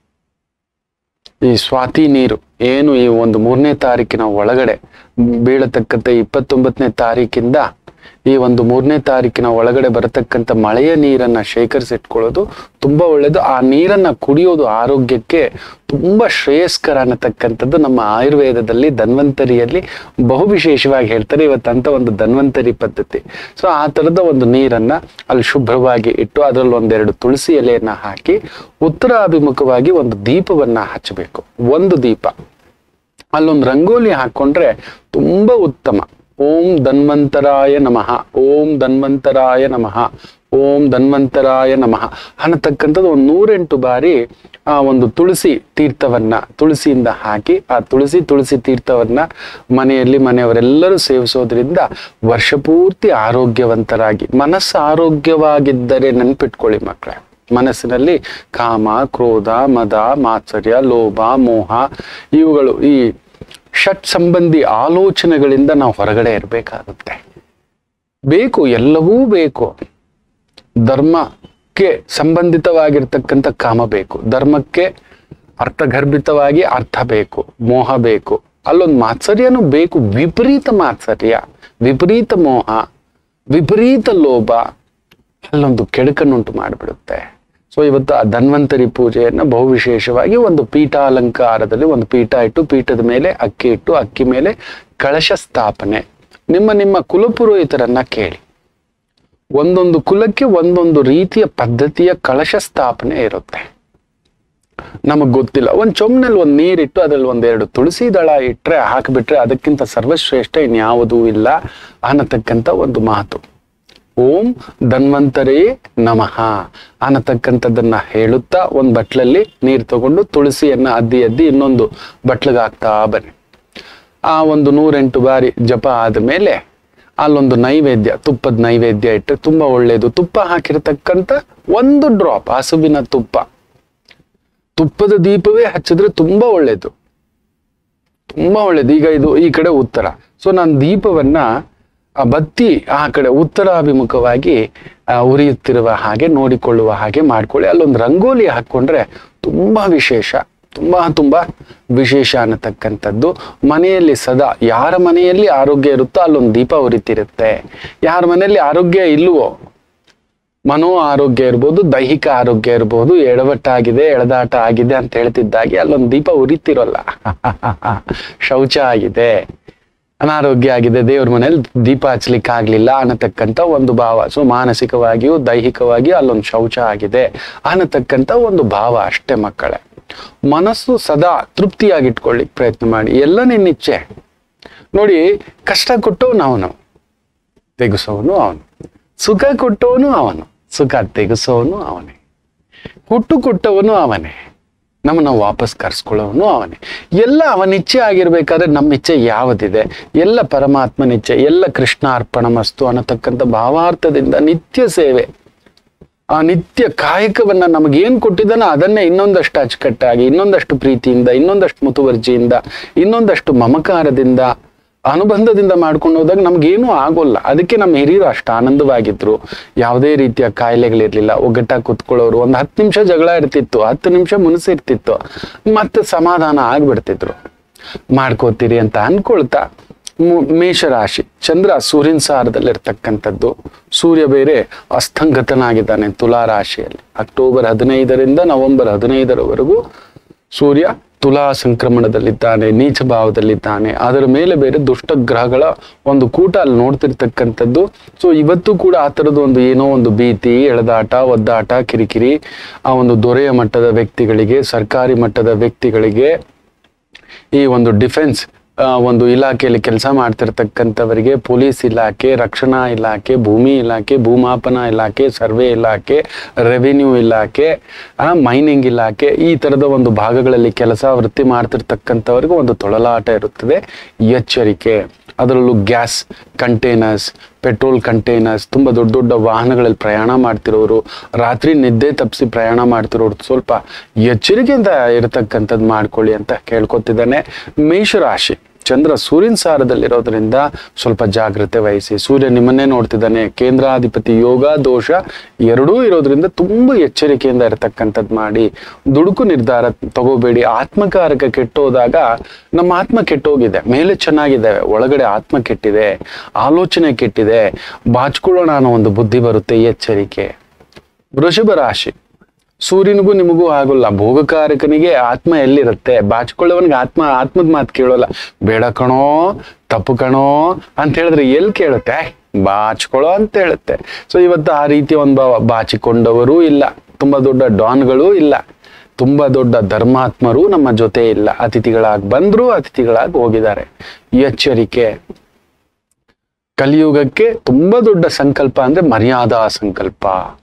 ಈ ಸ್ವಾತಿ ನೀರು ಏನು ಈ ಒಂದು ಮೂರನೇ ತಾರೀಕಿನ ಒಳಗಡೆ ಬೀಳತಕ್ಕಂಥ ಇಪ್ಪತ್ತೊಂಬತ್ತನೇ ತಾರೀಕಿಂದ ಈ ಒಂದು ಮೂರನೇ ತಾರೀಕಿನ ಒಳಗಡೆ ಬರತಕ್ಕಂಥ ಮಳೆಯ ನೀರನ್ನ ಶೇಖರಿಸಿಟ್ಕೊಳ್ಳೋದು ತುಂಬಾ ಒಳ್ಳೇದು ಆ ನೀರನ್ನ ಕುಡಿಯೋದು ಆರೋಗ್ಯಕ್ಕೆ ತುಂಬಾ ಶ್ರೇಯಸ್ಕರ ಅನ್ನತಕ್ಕಂಥದ್ದು ನಮ್ಮ ಆಯುರ್ವೇದದಲ್ಲಿ ಧನ್ವಂತರಿಯಲ್ಲಿ ಬಹು ವಿಶೇಷವಾಗಿ ಹೇಳ್ತಾರೆ ಇವತ್ತಂತ ಒಂದು ಧನ್ವಂತರಿ ಪದ್ಧತಿ ಸೊ ಆ ತರದ ಒಂದು ನೀರನ್ನ ಅಲ್ಲಿ ಶುಭ್ರವಾಗಿ ಇಟ್ಟು ಅದರಲ್ಲಿ ಒಂದೆರಡು ತುಳಸಿ ಎಲೆಯನ್ನ ಹಾಕಿ ಉತ್ತರ ಅಭಿಮುಖವಾಗಿ ಒಂದು ದೀಪವನ್ನ ಹಚ್ಚಬೇಕು ಒಂದು ದೀಪ ಅಲ್ಲೊಂದು ರಂಗೋಲಿ ಹಾಕೊಂಡ್ರೆ ತುಂಬಾ ಉತ್ತಮ ಓಂ ಧನ್ವಂತರಾಯ ನಮಃ ಓಂ ಧನ್ವಂತರಾಯ ನಮಃ ಓಂ ಧನ್ವಂತರಾಯ ನಮಃ ಅನ್ನತಕ್ಕಂಥದ್ದು ಒಂದು ನೂರೆಂಟು ಬಾರಿ ಆ ಒಂದು ತುಳಸಿ ತೀರ್ಥವನ್ನ ತುಳಸಿಯಿಂದ ಹಾಕಿ ಆ ತುಳಸಿ ತುಳಸಿ ತೀರ್ಥವನ್ನ ಮನೆಯಲ್ಲಿ ಮನೆಯವರೆಲ್ಲರೂ ಸೇವಿಸೋದ್ರಿಂದ ವರ್ಷ ಪೂರ್ತಿ ಆರೋಗ್ಯವಂತರಾಗಿ ಮನಸ್ಸು ಆರೋಗ್ಯವಾಗಿದ್ದರೆ ನೆನ್ಪಿಟ್ಕೊಳ್ಳಿ ಮಕ್ಕಳೇ ಮನಸ್ಸಿನಲ್ಲಿ ಕಾಮ ಕ್ರೋಧ ಮದ ಮಾತ್ಸರ್ಯ ಲೋಭ ಮೋಹ ಇವುಗಳು ಈ ಷಟ್ ಸಂಬಂಧಿ ಆಲೋಚನೆಗಳಿಂದ ನಾವು ಹೊರಗಡೆ ಇರಬೇಕಾಗುತ್ತೆ ಬೇಕು ಎಲ್ಲವೂ ಬೇಕು ಧರ್ಮಕ್ಕೆ ಸಂಬಂಧಿತವಾಗಿರ್ತಕ್ಕಂಥ ಕಾಮ ಬೇಕು ಧರ್ಮಕ್ಕೆ ಅರ್ಥಗರ್ಭಿತವಾಗಿ ಅರ್ಥ ಬೇಕು ಮೋಹ ಬೇಕು ಅಲ್ಲೊಂದು ಮಾತ್ಸರ್ಯನೂ ಬೇಕು ವಿಪರೀತ ಮಾತ್ಸರ್ಯ ವಿಪರೀತ ಮೋಹ ವಿಪರೀತ ಲೋಭ ಅಲ್ಲೊಂದು ಕೆಡುಕನ್ನುಂಟು ಮಾಡಿಬಿಡುತ್ತೆ ಸೊ ಇವತ್ತು ಆ ಧನ್ವಂತರಿ ಪೂಜೆಯನ್ನ ಬಹು ವಿಶೇಷವಾಗಿ ಒಂದು ಪೀಠಾಲಂಕಾರದಲ್ಲಿ ಒಂದು ಪೀಠ ಇಟ್ಟು ಪೀಠದ ಮೇಲೆ ಅಕ್ಕಿ ಇಟ್ಟು ಅಕ್ಕಿ ಮೇಲೆ ಕಳಶ ಸ್ಥಾಪನೆ ನಿಮ್ಮ ನಿಮ್ಮ ಕುಲಪುರೋಹಿತರನ್ನ ಕೇಳಿ ಒಂದೊಂದು ಕುಲಕ್ಕೆ ಒಂದೊಂದು ರೀತಿಯ ಪದ್ಧತಿಯ ಕಳಶ ಸ್ಥಾಪನೆ ಇರುತ್ತೆ ನಮಗ್ ಗೊತ್ತಿಲ್ಲ ಒಂದ್ ಚೊಮ್ನಲ್ಲಿ ಒಂದ್ ನೀರಿಟ್ಟು ಅದ್ರಲ್ಲಿ ಒಂದೆರಡು ತುಳಸಿ ದಳ ಇಟ್ರೆ ಹಾಕಿಬಿಟ್ರೆ ಅದಕ್ಕಿಂತ ಸರ್ವಶ್ರೇಷ್ಠ ಇನ್ಯಾವುದೂ ಇಲ್ಲ ಅನ್ನತಕ್ಕಂಥ ಒಂದು ಮಾತು ಓಂ ಧನ್ವಂತರೇ ನಮಃ ಅನ್ನತಕ್ಕಂಥದ್ದನ್ನ ಹೇಳುತ್ತಾ ಒಂದ್ ಬಟ್ಲಲ್ಲಿ ನೀರು ತಗೊಂಡು ತುಳಸಿಯನ್ನ ಅದ್ದಿ ಅದ್ದಿ ಇನ್ನೊಂದು ಬಟ್ಲಿಗೆ ಹಾಕ್ತಾ ಬನ್ನಿ ಆ ಒಂದು ನೂರೆಂಟು ಬಾರಿ ಜಪ ಆದ್ಮೇಲೆ ಅಲ್ಲೊಂದು ನೈವೇದ್ಯ ತುಪ್ಪದ ನೈವೇದ್ಯ ಇಟ್ಟರೆ ತುಂಬಾ ಒಳ್ಳೇದು ತುಪ್ಪ ಹಾಕಿರ್ತಕ್ಕಂಥ ಒಂದು ಡ್ರಾಪ್ ಹಸುವಿನ ತುಪ್ಪ ತುಪ್ಪದ ದೀಪವೇ ಹಚ್ಚಿದ್ರೆ ತುಂಬಾ ಒಳ್ಳೇದು ತುಂಬಾ ಒಳ್ಳೇದು ಈಗ ಇದು ಈ ಕಡೆ ಉತ್ತರ ಸೊ ನಾನು ದೀಪವನ್ನ ಆ ಬತ್ತಿ ಆ ಕಡೆ ಉತ್ತರಾಭಿಮುಖವಾಗಿ ಆ, ಉರಿಯುತ್ತಿರುವ ಹಾಗೆ ನೋಡಿಕೊಳ್ಳುವ ಹಾಗೆ ಮಾಡ್ಕೊಳ್ಳಿ ಅಲ್ಲೊಂದು ರಂಗೋಲಿ ಹಾಕೊಂಡ್ರೆ ತುಂಬಾ ವಿಶೇಷ ತುಂಬಾ ತುಂಬಾ ವಿಶೇಷ ಅನ್ನತಕ್ಕಂಥದ್ದು ಮನೆಯಲ್ಲಿ ಸದಾ ಯಾರ ಮನೆಯಲ್ಲಿ ಆರೋಗ್ಯ ಇರುತ್ತೋ ಅಲ್ಲೊಂದು ದೀಪ ಉರಿತಿರುತ್ತೆ ಯಾರ ಮನೆಯಲ್ಲಿ ಆರೋಗ್ಯ ಇಲ್ವೋ ಮನೋ ಆರೋಗ್ಯ ಇರ್ಬೋದು ದೈಹಿಕ ಆರೋಗ್ಯ ಇರ್ಬೋದು ಎಡವಟ್ಟಾಗಿದೆ ಎಳೆದಾಟ ಆಗಿದೆ ಅಂತ ಹೇಳ್ತಿದ್ದಾಗೆ ಅಲ್ಲೊಂದು ದೀಪ ಉರಿತಿರೋಲ್ಲ ಶೌಚ ಆಗಿದೆ ಅನಾರೋಗ್ಯ ಆಗಿದೆ ದೇವ್ರ ಮನೇಲಿ ದೀಪ ಹಚ್ಲಿಕ್ಕೆ ಆಗ್ಲಿಲ್ಲ ಅನ್ನತಕ್ಕಂಥ ಒಂದು ಭಾವ ಸೊ ಮಾನಸಿಕವಾಗಿಯೂ ದೈಹಿಕವಾಗಿಯೂ ಅಲ್ಲೊಂದು ಶೌಚ ಆಗಿದೆ ಅನ್ನತಕ್ಕಂಥ ಒಂದು ಭಾವ ಅಷ್ಟೇ ಮಕ್ಕಳೇ ಮನಸ್ಸು ಸದಾ ತೃಪ್ತಿಯಾಗಿಟ್ಕೊಳ್ಳಿಕ್ ಪ್ರಯತ್ನ ಮಾಡಿ ಎಲ್ಲ ನಿನ್ನಿಚ್ಛೆ ನೋಡಿ ಕಷ್ಟ ಕೊಟ್ಟವನು ಅವನು ತೆಗೆಸೋನು ಅವನು ಸುಖ ಕೊಟ್ಟವನು ಅವನು ಸುಖ ತೆಗೆಸೋನು ಅವನೇ ಹುಟ್ಟು ಕೊಟ್ಟವನು ಅವನೇ ನಮ್ಮನ್ನ ವಾಪಸ್ ಕರ್ಸ್ಕೊಳ್ಳೋನು ಅವನೇ ಎಲ್ಲ ಅವನ ಇಚ್ಛೆ ಆಗಿರ್ಬೇಕಾದ್ರೆ ನಮ್ಮ ಇಚ್ಛೆ ಯಾವುದಿದೆ ಎಲ್ಲ ಪರಮಾತ್ಮನ ಇಚ್ಛೆ ಎಲ್ಲ ಕೃಷ್ಣ ಅರ್ಪಣ ಮಸ್ತು ಅನ್ನತಕ್ಕಂಥ ಭಾವಾರ್ಥದಿಂದ ನಿತ್ಯ ಸೇವೆ ಆ ನಿತ್ಯ ಕಾಯಕವನ್ನ ನಮಗೇನ್ ಕೊಟ್ಟಿದ್ದಾನೋ ಅದನ್ನೇ ಇನ್ನೊಂದಷ್ಟು ಅಚ್ಚುಕಟ್ಟಾಗಿ ಇನ್ನೊಂದಷ್ಟು ಪ್ರೀತಿಯಿಂದ ಇನ್ನೊಂದಷ್ಟು ಮುತುವರ್ಜಿಯಿಂದ ಇನ್ನೊಂದಷ್ಟು ಮಮಕಾರದಿಂದ ಅನುಬಂಧದಿಂದ ಮಾಡ್ಕೊಂಡು ಹೋದಾಗ ನಮ್ಗೇನೂ ಆಗೋಲ್ಲ ಅದಕ್ಕೆ ನಮ್ಮ ಹಿರಿಯರು ಅಷ್ಟು ಆನಂದವಾಗಿದ್ರು ಯಾವುದೇ ರೀತಿಯ ಕಾಯಿಲೆಗಳಿರ್ಲಿಲ್ಲ ಒಗ್ಗಟ್ಟಾಗಿ ಕುತ್ಕೊಳ್ಳೋರು ಒಂದು ಹತ್ತು ನಿಮಿಷ ಜಗಳ ಇರ್ತಿತ್ತು ಹತ್ತು ನಿಮಿಷ ಮುನಿಸಿರ್ತಿತ್ತು ಮತ್ತೆ ಸಮಾಧಾನ ಆಗ್ಬಿಡ್ತಿದ್ರು ಮಾಡ್ಕೋತೀರಿ ಅಂತ ಅನ್ಕೊಳ್ತಾ ಮು- ಮೇಷರಾಶಿ ಚಂದ್ರ ಸೂರ್ಯನ ಸಾರದಲ್ಲಿರ್ತಕ್ಕಂಥದ್ದು ಸೂರ್ಯ ಬೇರೆ ಅಸ್ತಂಗತನಾಗಿದ್ದಾನೆ ತುಲಾ ರಾಶಿಯಲ್ಲಿ ಅಕ್ಟೋಬರ್ ಹದಿನೈದರಿಂದ ನವೆಂಬರ್ ಹದಿನೈದರವರೆಗೂ ಸೂರ್ಯ ತುಲಾ ಸಂಕ್ರಮಣದಲ್ಲಿದ್ದಾನೆ ನೀಚ ಭಾವದಲ್ಲಿದ್ದಾನೆ ಅದರ ಮೇಲೆ ಬೇರೆ ದುಷ್ಟ ಗ್ರಹಗಳ ಒಂದು ಕೂಟ ಅಲ್ಲಿ ನೋಡ್ತಿರ್ತಕ್ಕಂಥದ್ದು ಸೊ ಇವತ್ತು ಕೂಡ ಆ ಥರದ್ದು ಒಂದು ಏನೋ ಒಂದು ಭೀತಿ ಎಳೆದಾಟ ಒದ್ದಾಟ ಕಿರಿಕಿರಿ ಆ ಒಂದು ದೊರೆಯ ಮಟ್ಟದ ವ್ಯಕ್ತಿಗಳಿಗೆ ಸರ್ಕಾರಿ ಮಟ್ಟದ ವ್ಯಕ್ತಿಗಳಿಗೆ ಈ ಒಂದು ಡಿಫೆನ್ಸ್ ಆ, ಒಂದು ಇಲಾಖೆಯಲ್ಲಿ ಕೆಲಸ ಮಾಡ್ತಿರ್ತಕ್ಕಂಥವರಿಗೆ ಪೊಲೀಸ್ ಇಲಾಖೆ ರಕ್ಷಣಾ ಇಲಾಖೆ ಭೂಮಿ ಇಲಾಖೆ ಭೂಮಾಪನ ಇಲಾಖೆ ಸರ್ವೆ ಇಲಾಖೆ ರೆವಿನ್ಯೂ ಇಲಾಖೆ ಮೈನಿಂಗ್ ಇಲಾಖೆ ಈ ಥರದ ಒಂದು ಭಾಗಗಳಲ್ಲಿ ಕೆಲಸ ವೃತ್ತಿ ಮಾಡ್ತಿರ್ತಕ್ಕಂಥವ್ರಿಗೆ ಒಂದು ತೊಳಲಾಟ ಇರುತ್ತದೆ ಎಚ್ಚರಿಕೆ ಅದರಲ್ಲೂ ಗ್ಯಾಸ್ ಕಂಟೈನರ್ಸ್ ಪೆಟ್ರೋಲ್ ಕಂಟೈನರ್ಸ್ ತುಂಬ ದೊಡ್ಡ ದೊಡ್ಡ ವಾಹನಗಳಲ್ಲಿ ಪ್ರಯಾಣ ಮಾಡ್ತಿರೋರು ರಾತ್ರಿ ನಿದ್ದೆ ತಪ್ಪಿಸಿ ಪ್ರಯಾಣ ಮಾಡ್ತಿರೋರು ಸ್ವಲ್ಪ ಎಚ್ಚರಿಕೆಯಿಂದ ಇರತಕ್ಕಂಥದ್ದು ಮಾಡ್ಕೊಳ್ಳಿ ಅಂತ ಕೇಳ್ಕೊತಿದ್ದಾನೆ ಮೇಷರಾಶಿ ಚಂದ್ರ ಸೂರ್ಯನ ಸಾರದಲ್ಲಿರೋದ್ರಿಂದ ಸ್ವಲ್ಪ ಜಾಗ್ರತೆ ವಹಿಸಿ ಸೂರ್ಯ ನಿಮ್ಮನ್ನೇ ನೋಡ್ತಿದ್ದಾನೆ ಕೇಂದ್ರಾಧಿಪತಿ ಯೋಗ ದೋಷ ಎರಡೂ ಇರೋದ್ರಿಂದ ತುಂಬ ಎಚ್ಚರಿಕೆಯಿಂದ ಇರತಕ್ಕಂಥದ್ದು ಮಾಡಿ ದುಡುಕು ನಿರ್ಧಾರ ತಗೋಬೇಡಿ ಆತ್ಮಕಾರಕ ಕೆಟ್ಟೋದಾಗ ನಮ್ಮ ಆತ್ಮ ಕೆಟ್ಟೋಗಿದೆ ಮೇಲೆ ಚೆನ್ನಾಗಿದ್ದಾವೆ ಒಳಗಡೆ ಆತ್ಮ ಕೆಟ್ಟಿದೆ ಆಲೋಚನೆ ಕೆಟ್ಟಿದೆ ಬಾಚ್ಕೊಳ್ಳೋಣ ಅನ್ನೋ ಒಂದು ಬುದ್ಧಿ ಬರುತ್ತೆ ಎಚ್ಚರಿಕೆ ವೃಷಭ ರಾಶಿ ಸೂರ್ಯನಿಗೂ ನಿಮಗೂ ಆಗೋಲ್ಲ ಭೋಗಕಾರಕನಿಗೆ ಆತ್ಮ ಎಲ್ಲಿರುತ್ತೆ ಬಾಚ್ಕೊಳ್ಳೋವನಿಗೆ ಆತ್ಮ ಆತ್ಮದ ಮಾತು ಕೇಳೋಲ್ಲ ಬೇಡ ಕಣೋ ತಪ್ಪು ಕಣೋ ಅಂತ ಹೇಳಿದ್ರೆ ಎಲ್ಲಿ ಕೇಳುತ್ತೆ ಬಾಚ್ಕೊಳ್ಳೋ ಅಂತ ಹೇಳುತ್ತೆ ಸೊ ಇವತ್ತು ಆ ರೀತಿ ಒಂದು ಬಾಚಿಕೊಂಡವರು ಇಲ್ಲ ತುಂಬಾ ದೊಡ್ಡ ಡಾನ್ಗಳು ಇಲ್ಲ ತುಂಬಾ ದೊಡ್ಡ ಧರ್ಮಾತ್ಮರು ನಮ್ಮ ಜೊತೆ ಇಲ್ಲ ಅತಿಥಿಗಳಾಗಿ ಬಂದ್ರು ಅತಿಥಿಗಳಾಗಿ ಹೋಗಿದ್ದಾರೆ ಎಚ್ಚರಿಕೆ ಕಲಿಯುಗಕ್ಕೆ ತುಂಬಾ ದೊಡ್ಡ ಸಂಕಲ್ಪ ಅಂದ್ರೆ ಮರ್ಯಾದಾ ಸಂಕಲ್ಪ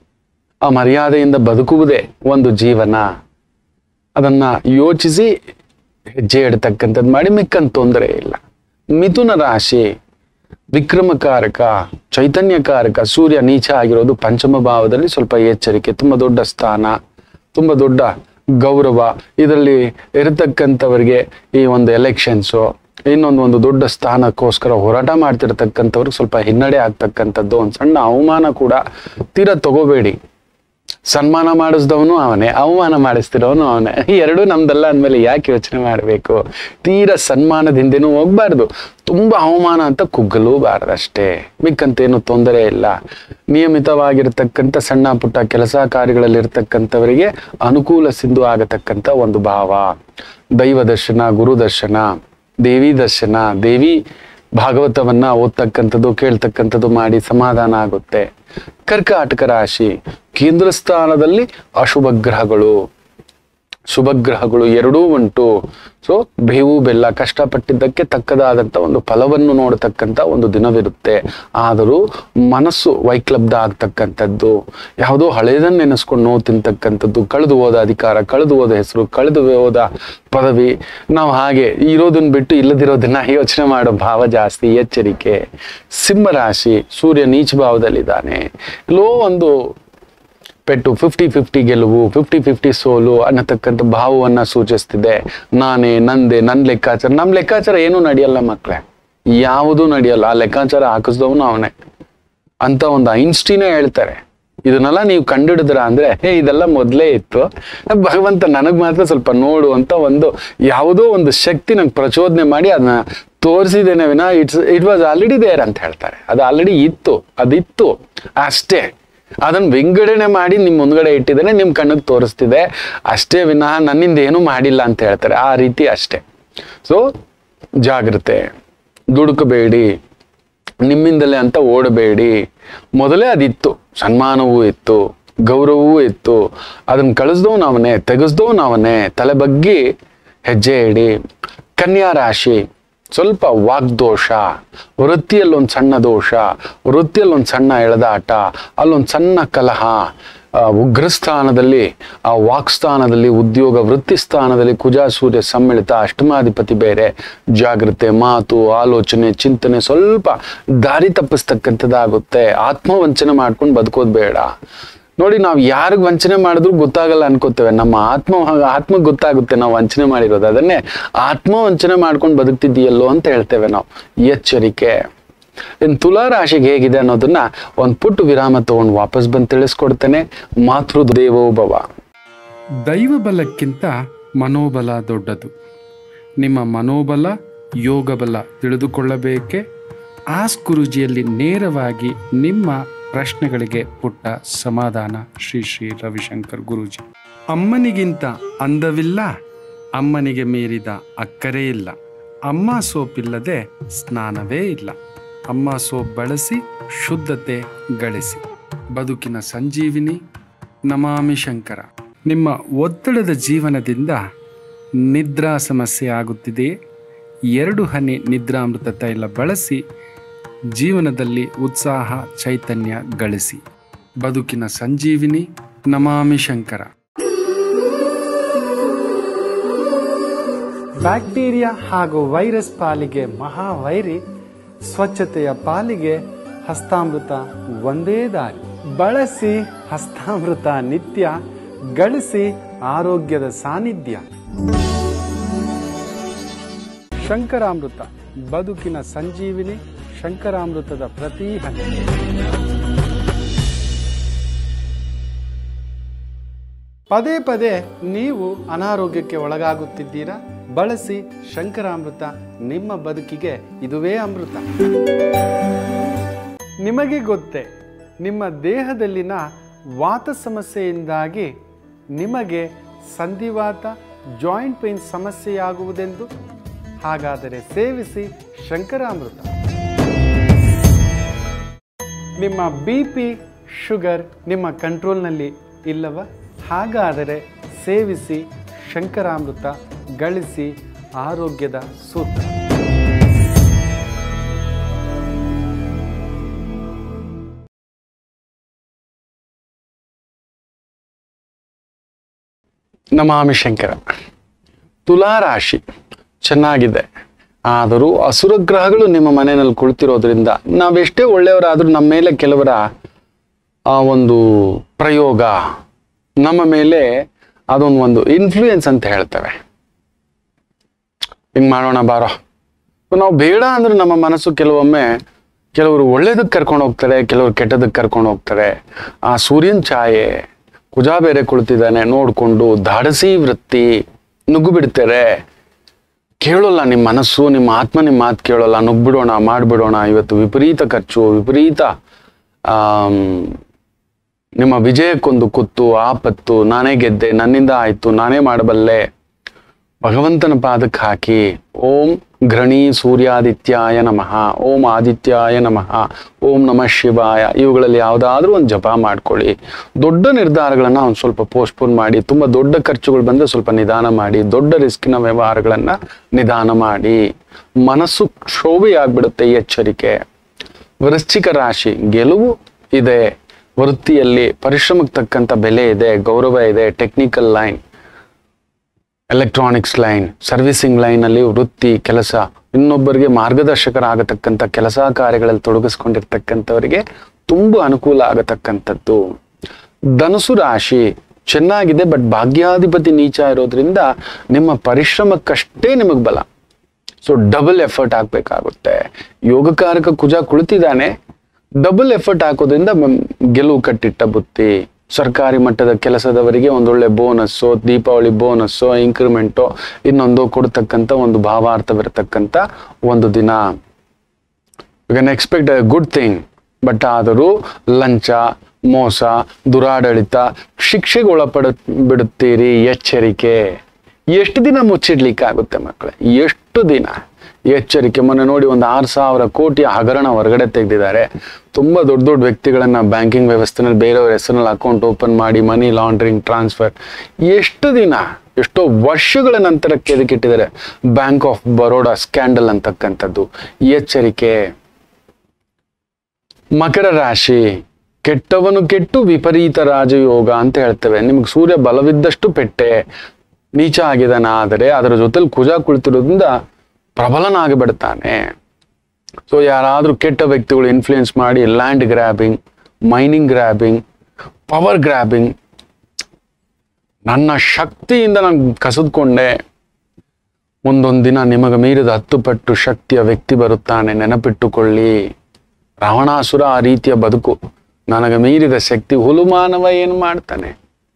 ಆ ಮರ್ಯಾದೆಯಿಂದ ಬದುಕುವುದೇ ಒಂದು ಜೀವನ ಅದನ್ನ ಯೋಚಿಸಿ ಹೆಜ್ಜೆ ಇಡ್ತಕ್ಕಂಥದ್ದು ಮಾಡಿ ಮಿಕ್ಕಂತ ತೊಂದರೆ ಇಲ್ಲ ಮಿಥುನ ರಾಶಿ ವಿಕ್ರಮಕಾರಕ ಚೈತನ್ಯಕಾರಕ ಸೂರ್ಯ ನೀಚ ಆಗಿರೋದು ಪಂಚಮ ಭಾವದಲ್ಲಿ ಸ್ವಲ್ಪ ಎಚ್ಚರಿಕೆ ತುಂಬಾ ದೊಡ್ಡ ಸ್ಥಾನ ತುಂಬಾ ದೊಡ್ಡ ಗೌರವ ಇದರಲ್ಲಿ ಇರತಕ್ಕಂಥವರಿಗೆ ಈ ಒಂದು ಎಲೆಕ್ಷನ್ಸು ಇನ್ನೊಂದು ಒಂದು ದೊಡ್ಡ ಸ್ಥಾನಕ್ಕೋಸ್ಕರ ಹೋರಾಟ ಮಾಡ್ತಿರ್ತಕ್ಕಂಥವ್ರಿಗೆ ಸ್ವಲ್ಪ ಹಿನ್ನಡೆ ಆಗ್ತಕ್ಕಂಥದ್ದು ಒಂದು ಸಣ್ಣ ಅವಮಾನ ಕೂಡ ತೀರಾ ತಗೋಬೇಡಿ ಸನ್ಮಾನ ಮಾಡಿಸ್ದವನು ಅವನೇ ಅವಮಾನ ಮಾಡಿಸ್ತಿರೋನು ಅವನೇ ಈ ಎರಡೂ ನಮ್ದಲ್ಲ ಅಂದಮೇಲೆ ಯಾಕೆ ಯೋಚನೆ ಮಾಡಬೇಕು ತೀರಾ ಸನ್ಮಾನದಿಂದೇನೂ ಹೋಗ್ಬಾರ್ದು ತುಂಬಾ ಅವಮಾನ ಅಂತ ಕುಗ್ಗಲೂಬಾರ್ದು ಅಷ್ಟೇ ಮಿಕ್ಕಂತೇನು ತೊಂದರೆ ಇಲ್ಲ ನಿಯಮಿತವಾಗಿರ್ತಕ್ಕಂಥ ಸಣ್ಣ ಪುಟ್ಟ ಕೆಲಸ ಕಾರ್ಯಗಳಲ್ಲಿರ್ತಕ್ಕಂಥವರಿಗೆ ಅನುಕೂಲ ಸಿಂಧು ಆಗತಕ್ಕಂಥ ಒಂದು ಭಾವ ದೈವ ದರ್ಶನ ಗುರು ದರ್ಶನ ದೇವಿ ದರ್ಶನ ದೇವಿ ಭಾಗವತವನ್ನ ಓದ್ತಕ್ಕಂಥದ್ದು ಕೇಳ್ತಕ್ಕಂಥದ್ದು ಮಾಡಿ ಸಮಾಧಾನ ಆಗುತ್ತೆ ಕರ್ಕಾಟಕ ರಾಶಿ ಕೇಂದ್ರ ಸ್ಥಾನದಲ್ಲಿ ಅಶುಭ ಗ್ರಹಗಳು ಶುಭ ಗ್ರಹಗಳು ಎರಡೂ ಉಂಟು ಸೊ ಬೇವು ಬೆಲ್ಲ ಕಷ್ಟಪಟ್ಟಿದ್ದಕ್ಕೆ ತಕ್ಕದಾದಂಥ ಒಂದು ಫಲವನ್ನು ನೋಡತಕ್ಕಂಥ ಒಂದು ದಿನವಿರುತ್ತೆ ಆದರೂ ಮನಸ್ಸು ವೈಕ್ಲಬ್ಧ ಆಗ್ತಕ್ಕಂಥದ್ದು ಯಾವುದೋ ಹಳೇದನ್ನು ನೆನೆಸ್ಕೊಂಡು ನೋವು ತಿಂತಕ್ಕಂಥದ್ದು ಕಳೆದು ಹೋದ ಅಧಿಕಾರ ಕಳೆದು ಹೋದ ಹೆಸರು ಕಳೆದು ಹೋದ ಪದವಿ ನಾವು ಹಾಗೆ ಇರೋದನ್ನ ಬಿಟ್ಟು ಇಲ್ಲದಿರೋದನ್ನ ಯೋಚನೆ ಮಾಡೋ ಭಾವ ಜಾಸ್ತಿ ಎಚ್ಚರಿಕೆ ಸಿಂಹರಾಶಿ ಸೂರ್ಯ ನೀಚ ಭಾವದಲ್ಲಿದ್ದಾನೆ ಎಲ್ಲೋ ಒಂದು ಪೆಟ್ಟು ಫಿಫ್ಟಿ ಫಿಫ್ಟಿ ಗೆಲುವು ಫಿಫ್ಟಿ ಫಿಫ್ಟಿ ಸೋಲು ಅನ್ನತಕ್ಕಂಥ ಭಾವವನ್ನ ಸೂಚಿಸ್ತಿದೆ ನಾನೇ ನಂದೆ ನನ್ನ ಲೆಕ್ಕಾಚಾರ ನಮ್ಮ ಲೆಕ್ಕಾಚಾರ ಏನೂ ನಡೆಯಲ್ಲ ಮಕ್ಕಳೇ ಯಾವುದೂ ನಡೆಯಲ್ಲ ಆ ಲೆಕ್ಕಾಚಾರ ಹಾಕಿಸ್ದವನು ಅವನೇ ಅಂತ ಒಂದು ಐನ್ಸ್ಟೀನೇ ಹೇಳ್ತಾರೆ ಇದನ್ನೆಲ್ಲ ನೀವು ಕಂಡಿಡಿದ್ರ ಅಂದ್ರೆ ಹೇ ಇದೆಲ್ಲ ಮೊದಲೇ ಇತ್ತು ಭಗವಂತ ನನಗ್ ಮಾತ್ರ ಸ್ವಲ್ಪ ನೋಡು ಅಂತ ಒಂದು ಯಾವುದೋ ಒಂದು ಶಕ್ತಿ ನಂಗೆ ಪ್ರಚೋದನೆ ಮಾಡಿ ಅದನ್ನ ತೋರಿಸಿದ್ದೇನೆ ವಿನ it's it was already there ಅಂತ ಹೇಳ್ತಾರೆ ಅದು ಆಲ್ರೆಡಿ ಇತ್ತು ಅದಿತ್ತು ಅಷ್ಟೇ ಅದನ್ನ ವಿಂಗಡಣೆ ಮಾಡಿ ನಿಮ್ ಮುಂದ್ಗಡೆ ಇಟ್ಟಿದ್ದೇನೆ ನಿಮ್ ಕಣ್ಣಿಗೆ ತೋರಿಸ್ತಿದೆ ಅಷ್ಟೇ ವಿನಃ ನನ್ನಿಂದ ಏನೂ ಮಾಡಿಲ್ಲ ಅಂತ ಹೇಳ್ತಾರೆ ಆ ರೀತಿ ಅಷ್ಟೇ ಸೊ ಜಾಗ್ರತೆ ದುಡುಕಬೇಡಿ ನಿಮ್ಮಿಂದಲೇ ಅಂತ ಓಡಬೇಡಿ ಮೊದಲೇ ಅದಿತ್ತು ಸನ್ಮಾನವೂ ಇತ್ತು ಗೌರವವೂ ಇತ್ತು ಅದನ್ನ ಕಳಿಸ್ದವ್ ಅವನೇ ತೆಗೆಸ್ದವ್ ಅವನೇ ತಲೆ ಬಗ್ಗಿ ಹೆಜ್ಜೆ ಇಡಿ ಕನ್ಯಾ ರಾಶಿ ಸ್ವಲ್ಪ ವಾಗ್ದೋಷ ವೃತ್ತಿಯಲ್ಲಿ ಒಂದು ಸಣ್ಣ ದೋಷ ವೃತ್ತಿಯಲ್ಲಿ ಒಂದು ಸಣ್ಣ ಎಳೆದಾಟ ಅಲ್ಲೊಂದು ಸಣ್ಣ ಕಲಹ ಆ, ಉಗ್ರ ಸ್ಥಾನದಲ್ಲಿ ಆ ವಾಕ್ ಸ್ಥಾನದಲ್ಲಿ ಉದ್ಯೋಗ ವೃತ್ತಿ ಸ್ಥಾನದಲ್ಲಿ ಕುಜ ಸೂರ್ಯ ಸಮ್ಮಿಳಿತ ಅಷ್ಟಮಾಧಿಪತಿ ಬೇರೆ ಜಾಗ್ರತೆ ಮಾತು ಆಲೋಚನೆ ಚಿಂತನೆ ಸ್ವಲ್ಪ ದಾರಿ ತಪ್ಪಿಸ್ತಕ್ಕಂಥದ್ದಾಗುತ್ತೆ ಆತ್ಮವಂಚನೆ ಮಾಡ್ಕೊಂಡು ಬದುಕೋದು ಬೇಡ ನೋಡಿ ನಾವು ಯಾರಿಗ್ ವಂಚನೆ ಮಾಡಿದ್ರು ಗೊತ್ತಾಗಲ್ಲ ಅನ್ಕೋತೇವೆ ನಮ್ಮ ಆತ್ಮ ಆತ್ಮ ಗೊತ್ತಾಗುತ್ತೆ ನಾವು ವಂಚನೆ ಮಾಡಿರೋದು ಅದನ್ನೇ ಆತ್ಮ ವಂಚನೆ ಮಾಡ್ಕೊಂಡು ಬದುಕ್ತಿದ್ದೀಯಲ್ಲೋ ಅಂತ ಹೇಳ್ತೇವೆ ನಾವು ಎಚ್ಚರಿಕೆ ಇನ್ನು ತುಲಾ ರಾಶಿಗೆ ಹೇಗಿದೆ ಅನ್ನೋದನ್ನ ಒಂದು ಪುಟ್ಟು ವಿರಾಮ ತಗೊಂಡು ವಾಪಸ್ ಬಂದು ತಿಳಿಸ್ಕೊಡ್ತೇನೆ ಮಾತೃ ದೇವೋಭವ ದೈವ ಬಲಕ್ಕಿಂತ ಮನೋಬಲ ದೊಡ್ಡದು ನಿಮ್ಮ ಮನೋಬಲ ಯೋಗ ಬಲ ತಿಳಿದುಕೊಳ್ಳಬೇಕೆ ಆಸ್ ಗುರುಜಿಯಲ್ಲಿ ನೇರವಾಗಿ ನಿಮ್ಮ ಪ್ರಶ್ನೆಗಳಿಗೆ ಪುಟ್ಟ ಸಮಾಧಾನ ಶ್ರೀ ಶ್ರೀ ರವಿಶಂಕರ್ ಗುರೂಜಿ ಅಮ್ಮನಿಗಿಂತ ಅಂದವಿಲ್ಲ ಅಮ್ಮನಿಗೆ ಮೀರಿದ ಅಕ್ಕರೇ ಇಲ್ಲ ಅಮ್ಮ ಸೋಪಿಲ್ಲದೆ ಸ್ನಾನವೇ ಇಲ್ಲ ಅಮ್ಮ ಸೋಪ್ ಬಳಸಿ ಶುದ್ಧತೆ ಗಳಿಸಿ ಬದುಕಿನ ಸಂಜೀವಿನಿ ನಮಾಮಿ ಶಂಕರ ನಿಮ್ಮ ಒತ್ತಡದ ಜೀವನದಿಂದ ನಿದ್ರಾ ಸಮಸ್ಯೆ ಆಗುತ್ತಿದೆಯೇ ಎರಡು ಹನಿ ನಿದ್ರಾಮೃತ ತೈಲ ಬಳಸಿ ಜೀವನದಲ್ಲಿ ಉತ್ಸಾಹ ಚೈತನ್ಯ ಗಳಿಸಿ ಬದುಕಿನ ಸಂಜೀವಿನಿ ನಮಾಮಿ ಶಂಕರ ಬ್ಯಾಕ್ಟೀರಿಯಾ ಹಾಗೂ ವೈರಸ್ ಪಾಲಿಗೆ ಮಹಾವೈರಿ ಸ್ವಚ್ಛತೆಯ ಪಾಲಿಗೆ ಹಸ್ತಾಮೃತ ಒಂದೇ ದಾರಿ ಬಳಸಿ ಹಸ್ತಾಮೃತ ನಿತ್ಯ ಗಳಿಸಿ ಆರೋಗ್ಯದ ಸಾನ್ನಿಧ್ಯ ಶಂಕರಾಮೃತ ಬದುಕಿನ ಸಂಜೀವಿನಿ ಶಂಕರಾಮೃತದ ಪ್ರತಿ ಹನಿ ಪದೇ ಪದೇ ನೀವು ಅನಾರೋಗ್ಯಕ್ಕೆ ಒಳಗಾಗುತ್ತಿದ್ದೀರಾ ಬಳಸಿ ಶಂಕರಾಮೃತ ನಿಮ್ಮ ಬದುಕಿಗೆ ಇದುವೇ ಅಮೃತ ನಿಮಗೆ ಗೊತ್ತೇ ನಿಮ್ಮ ದೇಹದಲ್ಲಿನ ವಾತ ಸಮಸ್ಯೆಯಿಂದಾಗಿ ನಿಮಗೆ ಸಂಧಿವಾತ ಜಾಯಿಂಟ್ ಪೇನ್ ಸಮಸ್ಯೆಯಾಗುವುದೆಂದು ಹಾಗಾದರೆ ಸೇವಿಸಿ ಶಂಕರಾಮೃತ ನಿಮ್ಮ ಬಿ ಪಿ ಶುಗರ್ ನಿಮ್ಮ ಕಂಟ್ರೋಲ್ನಲ್ಲಿ ಇಲ್ಲವ ಹಾಗಾದರೆ ಸೇವಿಸಿ ಶಂಕರಾಮೃತ ಗಳಿಸಿ ಆರೋಗ್ಯದ ಸೂತ್ರ ನಮಾಮಿ ಶಂಕರ ತುಲಾರಾಶಿ ಚೆನ್ನಾಗಿದೆ ಆದರೂ ಅಸುರ ಗ್ರಹಗಳು ನಿಮ್ಮ ಮನೆಯಲ್ಲಿ ಕುಳಿತಿರೋದ್ರಿಂದ ನಾವೆಷ್ಟೇ ಒಳ್ಳೆಯವರಾದರೂ ನಮ್ಮ ಮೇಲೆ ಕೆಲವರ ಆ ಒಂದು ಪ್ರಯೋಗ ನಮ್ಮ ಮೇಲೆ ಅದೊಂದು ಒಂದು ಇನ್ಫ್ಲೂಯೆನ್ಸ್ ಅಂತ ಹೇಳ್ತೇವೆ ಹಿಂಗೆ ಮಾಡೋಣ ಬಾರೋ ನಾವು ಬೇಡ ಅಂದ್ರೆ ನಮ್ಮ ಮನಸ್ಸು ಕೆಲವೊಮ್ಮೆ ಕೆಲವರು ಒಳ್ಳೇದಕ್ಕೆ ಕರ್ಕೊಂಡು ಹೋಗ್ತಾರೆ ಕೆಲವರು ಕೆಟ್ಟದಕ್ಕೆ ಕರ್ಕೊಂಡು ಹೋಗ್ತಾರೆ ಆ ಸೂರ್ಯನ ಛಾಯೆ ಕುಜ ಬೇರೆ ಕುಳಿತಿದ್ದಾನೆ ನೋಡಿಕೊಂಡು ಧಾಡಸಿ ವೃತ್ತಿ ನುಗ್ಗು ಬಿಡ್ತಾರೆ ಕೇಳೋಲ್ಲ ನಿಮ್ಮ ಮನಸ್ಸು ನಿಮ್ಮ ಆತ್ಮ ನಿಮ್ಮ ಮಾತು ಕೇಳೋಲ್ಲ ನುಗ್ಬಿಡೋಣ ಮಾಡಿಬಿಡೋಣ ಇವತ್ತು ವಿಪರೀತ ಖರ್ಚು ವಿಪರೀತ ಆಮ್, ನಿಮ್ಮ ವಿಜಯಕ್ಕೊಂದು ಕುತ್ತು ಆಪತ್ತು ನಾನೇ ಗೆದ್ದೆ ನನ್ನಿಂದ ಆಯ್ತು ನಾನೇ ಮಾಡಬಲ್ಲೆ ಭಗವಂತನ ಪಾದಕ್ಕೆ ಹಾಕಿ ಓಂ ಘೃಣಿ ಸೂರ್ಯಾದಿತ್ಯಾಯ ನಮಃ ಓಂ ಆದಿತ್ಯಾಯ ನಮಃ ಓಂ ನಮಃ ಶಿವಾಯ ಇವುಗಳಲ್ಲಿ ಯಾವುದಾದ್ರೂ ಒಂದು ಜಪ ಮಾಡ್ಕೊಳ್ಳಿ ದೊಡ್ಡ ನಿರ್ಧಾರಗಳನ್ನ ಒಂದು ಸ್ವಲ್ಪ ಪೋಸ್ಟ್ಪೋನ್ ಮಾಡಿ ತುಂಬಾ ದೊಡ್ಡ ಖರ್ಚುಗಳು ಬಂದ್ರೆ ಸ್ವಲ್ಪ ನಿಧಾನ ಮಾಡಿ ದೊಡ್ಡ ರಿಸ್ಕಿನ ವ್ಯವಹಾರಗಳನ್ನ ನಿಧಾನ ಮಾಡಿ ಮನಸ್ಸು ಕ್ಷೋಭೆಯಾಗ್ಬಿಡುತ್ತೆ ಈ ಎಚ್ಚರಿಕೆ ವೃಶ್ಚಿಕ ರಾಶಿ ಗೆಲುವು ಇದೆ ವೃತ್ತಿಯಲ್ಲಿ ಪರಿಶ್ರಮಕ್ಕೆ ತಕ್ಕಂತ ಬೆಲೆ ಇದೆ ಗೌರವ ಇದೆ technical line electronics line servicing line ಅಲ್ಲಿ ವೃತ್ತಿ ಕೆಲಸ ಇನ್ನೊಬ್ಬರಿಗೆ ಮಾರ್ಗದರ್ಶಕರಾಗತಕ್ಕಂಥ ಕೆಲಸ ಕಾರ್ಯಗಳಲ್ಲಿ ತೊಡಗಿಸ್ಕೊಂಡಿರ್ತಕ್ಕಂಥವರಿಗೆ ತುಂಬಾ ಅನುಕೂಲ ಆಗತಕ್ಕಂಥದ್ದು ಧನುಸು ರಾಶಿ ಚೆನ್ನಾಗಿದೆ ಬಟ್ ಭಾಗ್ಯಾಧಿಪತಿ ನೀಚ ಇರೋದ್ರಿಂದ ನಿಮ್ಮ ಪರಿಶ್ರಮಕ್ಕಷ್ಟೇ ನಿಮಗೆ ಬಲ ಸೊ ಡಬಲ್ ಎಫರ್ಟ್ ಹಾಕ್ಬೇಕಾಗುತ್ತೆ ಯೋಗಕಾರಕ ಕುಜ ಕುಳಿತಿದ್ದಾನೆ ಡಬಲ್ ಎಫರ್ಟ್ ಹಾಕೋದ್ರಿಂದ ಮ್- ಗೆಲುವು ಕಟ್ಟಿಟ್ಟ ಬುತ್ತಿ ಸರ್ಕಾರಿ ಮಟ್ಟದ ಕೆಲಸದವರಿಗೆ ಒಂದೊಳ್ಳೆ ಬೋನಸ್ಸು ದೀಪಾವಳಿ ಬೋನಸ್ಸು ಇಂಕ್ರಿಮೆಂಟು ಇನ್ನೊಂದು ಕೊಡ್ತಕ್ಕಂಥ ಒಂದು ಭಾವಾರ್ಥವಿರತಕ್ಕಂಥ ಒಂದು ದಿನ you can expect a good thing but ಆದರೂ ಲಂಚ ಮೋಸ ದುರಾಡಳಿತ ಶಿಕ್ಷೆಗೆ ಒಳಪಡ ಬಿಡುತ್ತೀರಿ ಎಚ್ಚರಿಕೆ ಎಷ್ಟು ದಿನ ಮುಚ್ಚಿಡ್ಲಿಕ್ಕಾಗುತ್ತೆ ಮಕ್ಕಳೇ ಎಷ್ಟು ದಿನ ಎಚ್ಚರಿಕೆ ಮೊನ್ನೆ ನೋಡಿ ಒಂದು ಆರು ಸಾವಿರ ಕೋಟಿ ಹಗರಣ ಹೊರಗಡೆ ತೆಗೆದಿದ್ದಾರೆ ತುಂಬಾ ದೊಡ್ಡ ದೊಡ್ಡ ವ್ಯಕ್ತಿಗಳನ್ನ ಬ್ಯಾಂಕಿಂಗ್ ವ್ಯವಸ್ಥೆನಲ್ಲಿ ಬೇರೆಯವ್ರ ಹೆಸರಲ್ಲಿ ಅಕೌಂಟ್ ಓಪನ್ ಮಾಡಿ ಮನಿ ಲಾಂಡ್ರಿಂಗ್ ಟ್ರಾನ್ಸ್ಫರ್ ಎಷ್ಟು ದಿನ ಎಷ್ಟೋ ವರ್ಷಗಳ ನಂತರಕ್ಕೆ ಎದಕ್ಕಿಟ್ಟಿದ್ದಾರೆ ಬ್ಯಾಂಕ್ ಆಫ್ ಬರೋಡಾ ಸ್ಕ್ಯಾಂಡಲ್ ಅಂತಕ್ಕಂಥದ್ದು ಎಚ್ಚರಿಕೆ ಮಕರ ರಾಶಿ ಕೆಟ್ಟವನು ಕೆಟ್ಟು ವಿಪರೀತ ರಾಜಯೋಗ ಅಂತ ಹೇಳ್ತೇವೆ ನಿಮ್ಗೆ ಸೂರ್ಯ ಬಲವಿದ್ದಷ್ಟು ಪೆಟ್ಟೆ ನೀಚ ಆಗಿದಾನ ಆದರೆ ಅದರ ಜೊತೆಲಿ ಕುಜ ಕುಳಿತಿರೋದ್ರಿಂದ ಪ್ರಬಲನಾಗಿ ಬಿಡ್ತಾನೆ ಸೊ ಯಾರಾದ್ರೂ ಕೆಟ್ಟ ವ್ಯಕ್ತಿಗಳು ಇನ್ಫ್ಲೂಯೆನ್ಸ್ ಮಾಡಿ land grabbing mining grabbing power grabbing ನನ್ನ ಶಕ್ತಿಯಿಂದ ನಾನು ಕಸಿದ್ಕೊಂಡೆ ಒಂದೊಂದು ದಿನ ನಿಮಗೆ ಮೀರಿದ ಹತ್ತು ಪಟ್ಟು ಶಕ್ತಿಯ ವ್ಯಕ್ತಿ ಬರುತ್ತಾನೆ ನೆನಪಿಟ್ಟುಕೊಳ್ಳಿ ರಾವಣಾಸುರ ಆ ರೀತಿಯ ಬದುಕು ನನಗೆ ಮೀರಿದ ಶಕ್ತಿ ಹುಲುಮಾನವ ಏನು ಮಾಡ್ತಾನೆ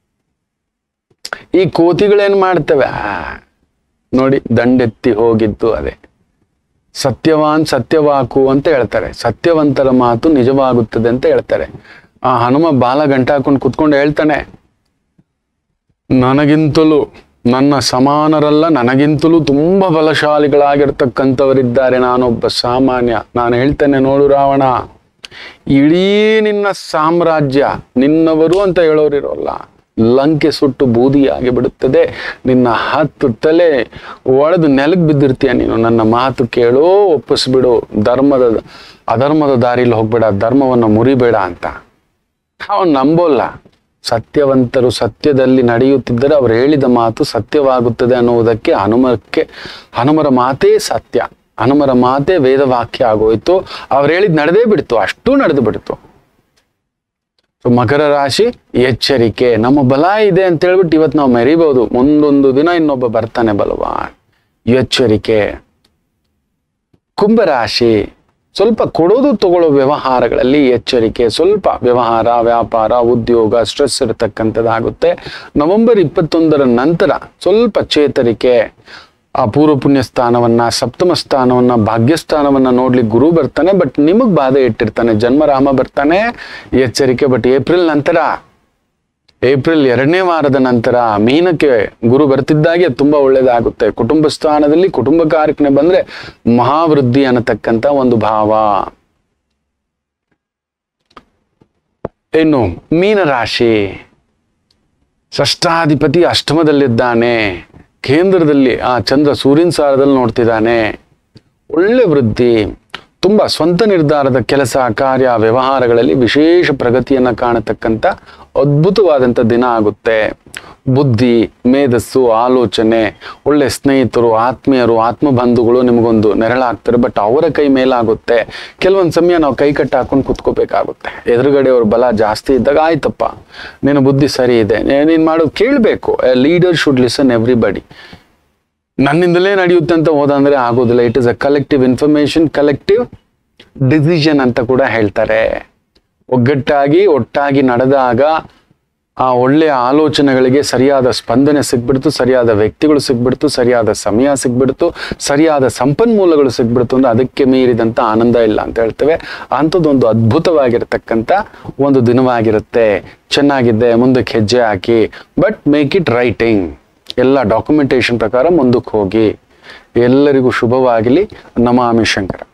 ಈ ಕೋತಿಗಳೇನು ಮಾಡ್ತವೆ ಆ, ನೋಡಿ ದಂಡೆತ್ತಿ ಹೋಗಿದ್ದು ಅದೇ ಸತ್ಯವಾನ್ ಸತ್ಯವಾಕು ಅಂತ ಹೇಳ್ತಾರೆ ಸತ್ಯವಂತರ ಮಾತು ನಿಜವಾಗುತ್ತದೆ ಅಂತ ಹೇಳ್ತಾರೆ ಆ ಹನುಮ ಬಾಲ ಗಂಟ ಹಾಕೊಂಡು ಕುತ್ಕೊಂಡು ಹೇಳ್ತಾನೆ ನನಗಿಂತಲೂ ನನ್ನ ಸಮಾನರಲ್ಲ ನನಗಿಂತಲೂ ತುಂಬ ಬಲಶಾಲಿಗಳಾಗಿರ್ತಕ್ಕಂಥವರಿದ್ದಾರೆ ನಾನೊಬ್ಬ ಸಾಮಾನ್ಯ ನಾನು ಹೇಳ್ತೇನೆ ನೋಡು ರಾವಣ ಇಡೀ ನಿನ್ನ ಸಾಮ್ರಾಜ್ಯ ನಿನ್ನವರು ಅಂತ ಹೇಳೋರಿರೋಲ್ಲ ಲಂಕೆ ಸುಟ್ಟು ಬೂದಿಯಾಗಿ ಬಿಡುತ್ತದೆ ನಿನ್ನ ಹತ್ತು ತಲೆ ಒಡೆದು ನೆಲಕ್ಕೆ ಬಿದ್ದಿರ್ತೀಯ ನೀನು ನನ್ನ ಮಾತು ಕೇಳೋ ಒಪ್ಪಿಸ್ಬಿಡು ಧರ್ಮದ ಅಧರ್ಮದ ದಾರಿಲಿ ಹೋಗ್ಬೇಡ ಧರ್ಮವನ್ನು ಮುರಿಬೇಡ ಅಂತ ಅವನು ನಂಬೋಲ್ಲ ಸತ್ಯವಂತರು ಸತ್ಯದಲ್ಲಿ ನಡೆಯುತ್ತಿದ್ದರೆ ಅವರು ಹೇಳಿದ ಮಾತು ಸತ್ಯವಾಗುತ್ತದೆ ಅನ್ನುವುದಕ್ಕೆ ಹನುಮಕ್ಕೆ ಹನುಮರ ಮಾತೇ ಸತ್ಯ ಹನುಮರ ಮಾತೇ ವೇದವಾಕ್ಯ ಆಗೋಯ್ತು ಅವ್ರು ಹೇಳಿದ್ ನಡೆದೇ ಬಿಡ್ತು ಅಷ್ಟು ನಡೆದು ಬಿಡ್ತು ಸೊ ಮಕರ ರಾಶಿ ಎಚ್ಚರಿಕೆ ನಮ್ಮ ಬಲ ಇದೆ ಅಂತ ಹೇಳ್ಬಿಟ್ಟು ಇವತ್ತು ನಾವು ಮೆರಿಬಹುದು ಮುಂದೊಂದು ದಿನ ಇನ್ನೊಬ್ಬ ಬರ್ತಾನೆ ಬಲವಾನ್ ಎಚ್ಚರಿಕೆ ಕುಂಭರಾಶಿ ಸ್ವಲ್ಪ ಕೊಡೋದು ತಗೊಳ್ಳೋ ವ್ಯವಹಾರಗಳಲ್ಲಿ ಎಚ್ಚರಿಕೆ ಸ್ವಲ್ಪ ವ್ಯವಹಾರ ವ್ಯಾಪಾರ ಉದ್ಯೋಗ ಸ್ಟ್ರೆಸ್ ಇರತಕ್ಕಂಥದ್ದಾಗುತ್ತೆ ನವೆಂಬರ್ ಇಪ್ಪತ್ತೊಂದರ ನಂತರ ಸ್ವಲ್ಪ ಚೇತರಿಕೆ ಆ ಪೂರ್ವ ಪುಣ್ಯ ಸ್ಥಾನವನ್ನ ಸಪ್ತಮ ಸ್ಥಾನವನ್ನ ಭಾಗ್ಯಸ್ಥಾನವನ್ನ ನೋಡ್ಲಿಕ್ಕೆ ಗುರು ಬರ್ತಾನೆ ಬಟ್ ನಿಮಗ್ ಬಾಧೆ ಇಟ್ಟಿರ್ತಾನೆ ಜನ್ಮರಾಮ ಬರ್ತಾನೆ ಎಚ್ಚರಿಕೆ ಬಟ್ ಏಪ್ರಿಲ್ ನಂತರ ಏಪ್ರಿಲ್ ಎರಡನೇ ವಾರದ ನಂತರ ಮೀನಕ್ಕೆ ಗುರು ಬರ್ತಿದ್ದಾಗೆ ತುಂಬಾ ಒಳ್ಳೇದಾಗುತ್ತೆ ಕುಟುಂಬ ಸ್ಥಾನದಲ್ಲಿ ಕುಟುಂಬ ಕಾರ್ಯಕ್ಕೆ ಬಂದ್ರೆ ಮಹಾವೃದ್ಧಿ ಅನ್ನತಕ್ಕಂತ ಒಂದು ಭಾವ ಇನ್ನು ಮೀನರಾಶಿ ಷಷ್ಠಾಧಿಪತಿ ಅಷ್ಟಮದಲ್ಲಿದ್ದಾನೆ ಕೇಂದ್ರದಲ್ಲಿ ಆ ಚಂದ್ರ ಸೂರ್ಯನ ಸಾರದಲ್ಲಿ ನೋಡ್ತಿದ್ದಾನೆ ಒಳ್ಳೆ ವೃದ್ಧಿ ತುಂಬ ಸ್ವಂತ ನಿರ್ಧಾರದ ಕೆಲಸ ಕಾರ್ಯ ವ್ಯವಹಾರಗಳಲ್ಲಿ ವಿಶೇಷ ಪ್ರಗತಿಯನ್ನು ಕಾಣತಕ್ಕಂಥ ಅದ್ಭುತವಾದಂಥ ದಿನ ಆಗುತ್ತೆ ಬುದ್ಧಿ ಮೇಧಸ್ಸು ಆಲೋಚನೆ ಒಳ್ಳೆ ಸ್ನೇಹಿತರು ಆತ್ಮೀಯರು ಆತ್ಮಬಂಧುಗಳು ನಿಮಗೊಂದು ನೆರಳಾಗ್ತಾರೆ ಬಟ್ ಅವರ ಕೈ ಮೇಲಾಗುತ್ತೆ ಕೆಲವೊಂದು ಸಮಯ ನಾವು ಕೈ ಕಟ್ಟ ಹಾಕೊಂಡು ಕುತ್ಕೋಬೇಕಾಗುತ್ತೆ ಎದುರುಗಡೆ ಅವ್ರ ಬಲ ಜಾಸ್ತಿ ಇದ್ದಾಗ ಆಯ್ತಪ್ಪ ನಿನ್ನ ಬುದ್ಧಿ ಸರಿ ಇದೆ ನೀನು ಮಾಡೋದು ಕೇಳಬೇಕು ಲೀಡರ್ ಶುಡ್ ಲಿಸನ್ ಎವ್ರಿಬಡಿ ನನ್ನಿಂದಲೇ ನಡೆಯುತ್ತೆ ಅಂತ ಹೋದಂದ್ರೆ ಆಗೋದಿಲ್ಲ it is a collective information collective decision ಅಂತ ಕೂಡ ಹೇಳ್ತಾರೆ ಒಗ್ಗಟ್ಟಾಗಿ ಒಟ್ಟಾಗಿ ನಡೆದಾಗ ಆ ಒಳ್ಳೆಯ ಆಲೋಚನೆಗಳಿಗೆ ಸರಿಯಾದ ಸ್ಪಂದನೆ ಸಿಗ್ಬಿಡ್ತು ಸರಿಯಾದ ವ್ಯಕ್ತಿಗಳು ಸಿಗ್ಬಿಡ್ತು ಸರಿಯಾದ ಸಮಯ ಸಿಗ್ಬಿಡ್ತು ಸರಿಯಾದ ಸಂಪನ್ಮೂಲಗಳು ಸಿಗ್ಬಿಡ್ತು ಅಂದ್ರೆ ಅದಕ್ಕೆ ಮೀರಿದಂಥ ಆನಂದ ಇಲ್ಲ ಅಂತ ಹೇಳ್ತೇವೆ ಅಂಥದ್ದೊಂದು ಅದ್ಭುತವಾಗಿರ್ತಕ್ಕಂಥ ಒಂದು ದಿನವಾಗಿರುತ್ತೆ ಚೆನ್ನಾಗಿದೆ ಮುಂದಕ್ಕೆ ಹೆಜ್ಜೆ ಹಾಕಿ ಬಟ್ ಮೇಕ್ ಇಟ್ ರೈಟಿಂಗ್ ಎಲ್ಲ ಡಾಕ್ಯುಮೆಂಟೇಶನ್ ಪ್ರಕಾರ ಮುಂದಕ್ಕೆ ಹೋಗಿ ಎಲ್ಲರಿಗೂ ಶುಭವಾಗಲಿ ನಮಾಮಿ ಶಂಕರ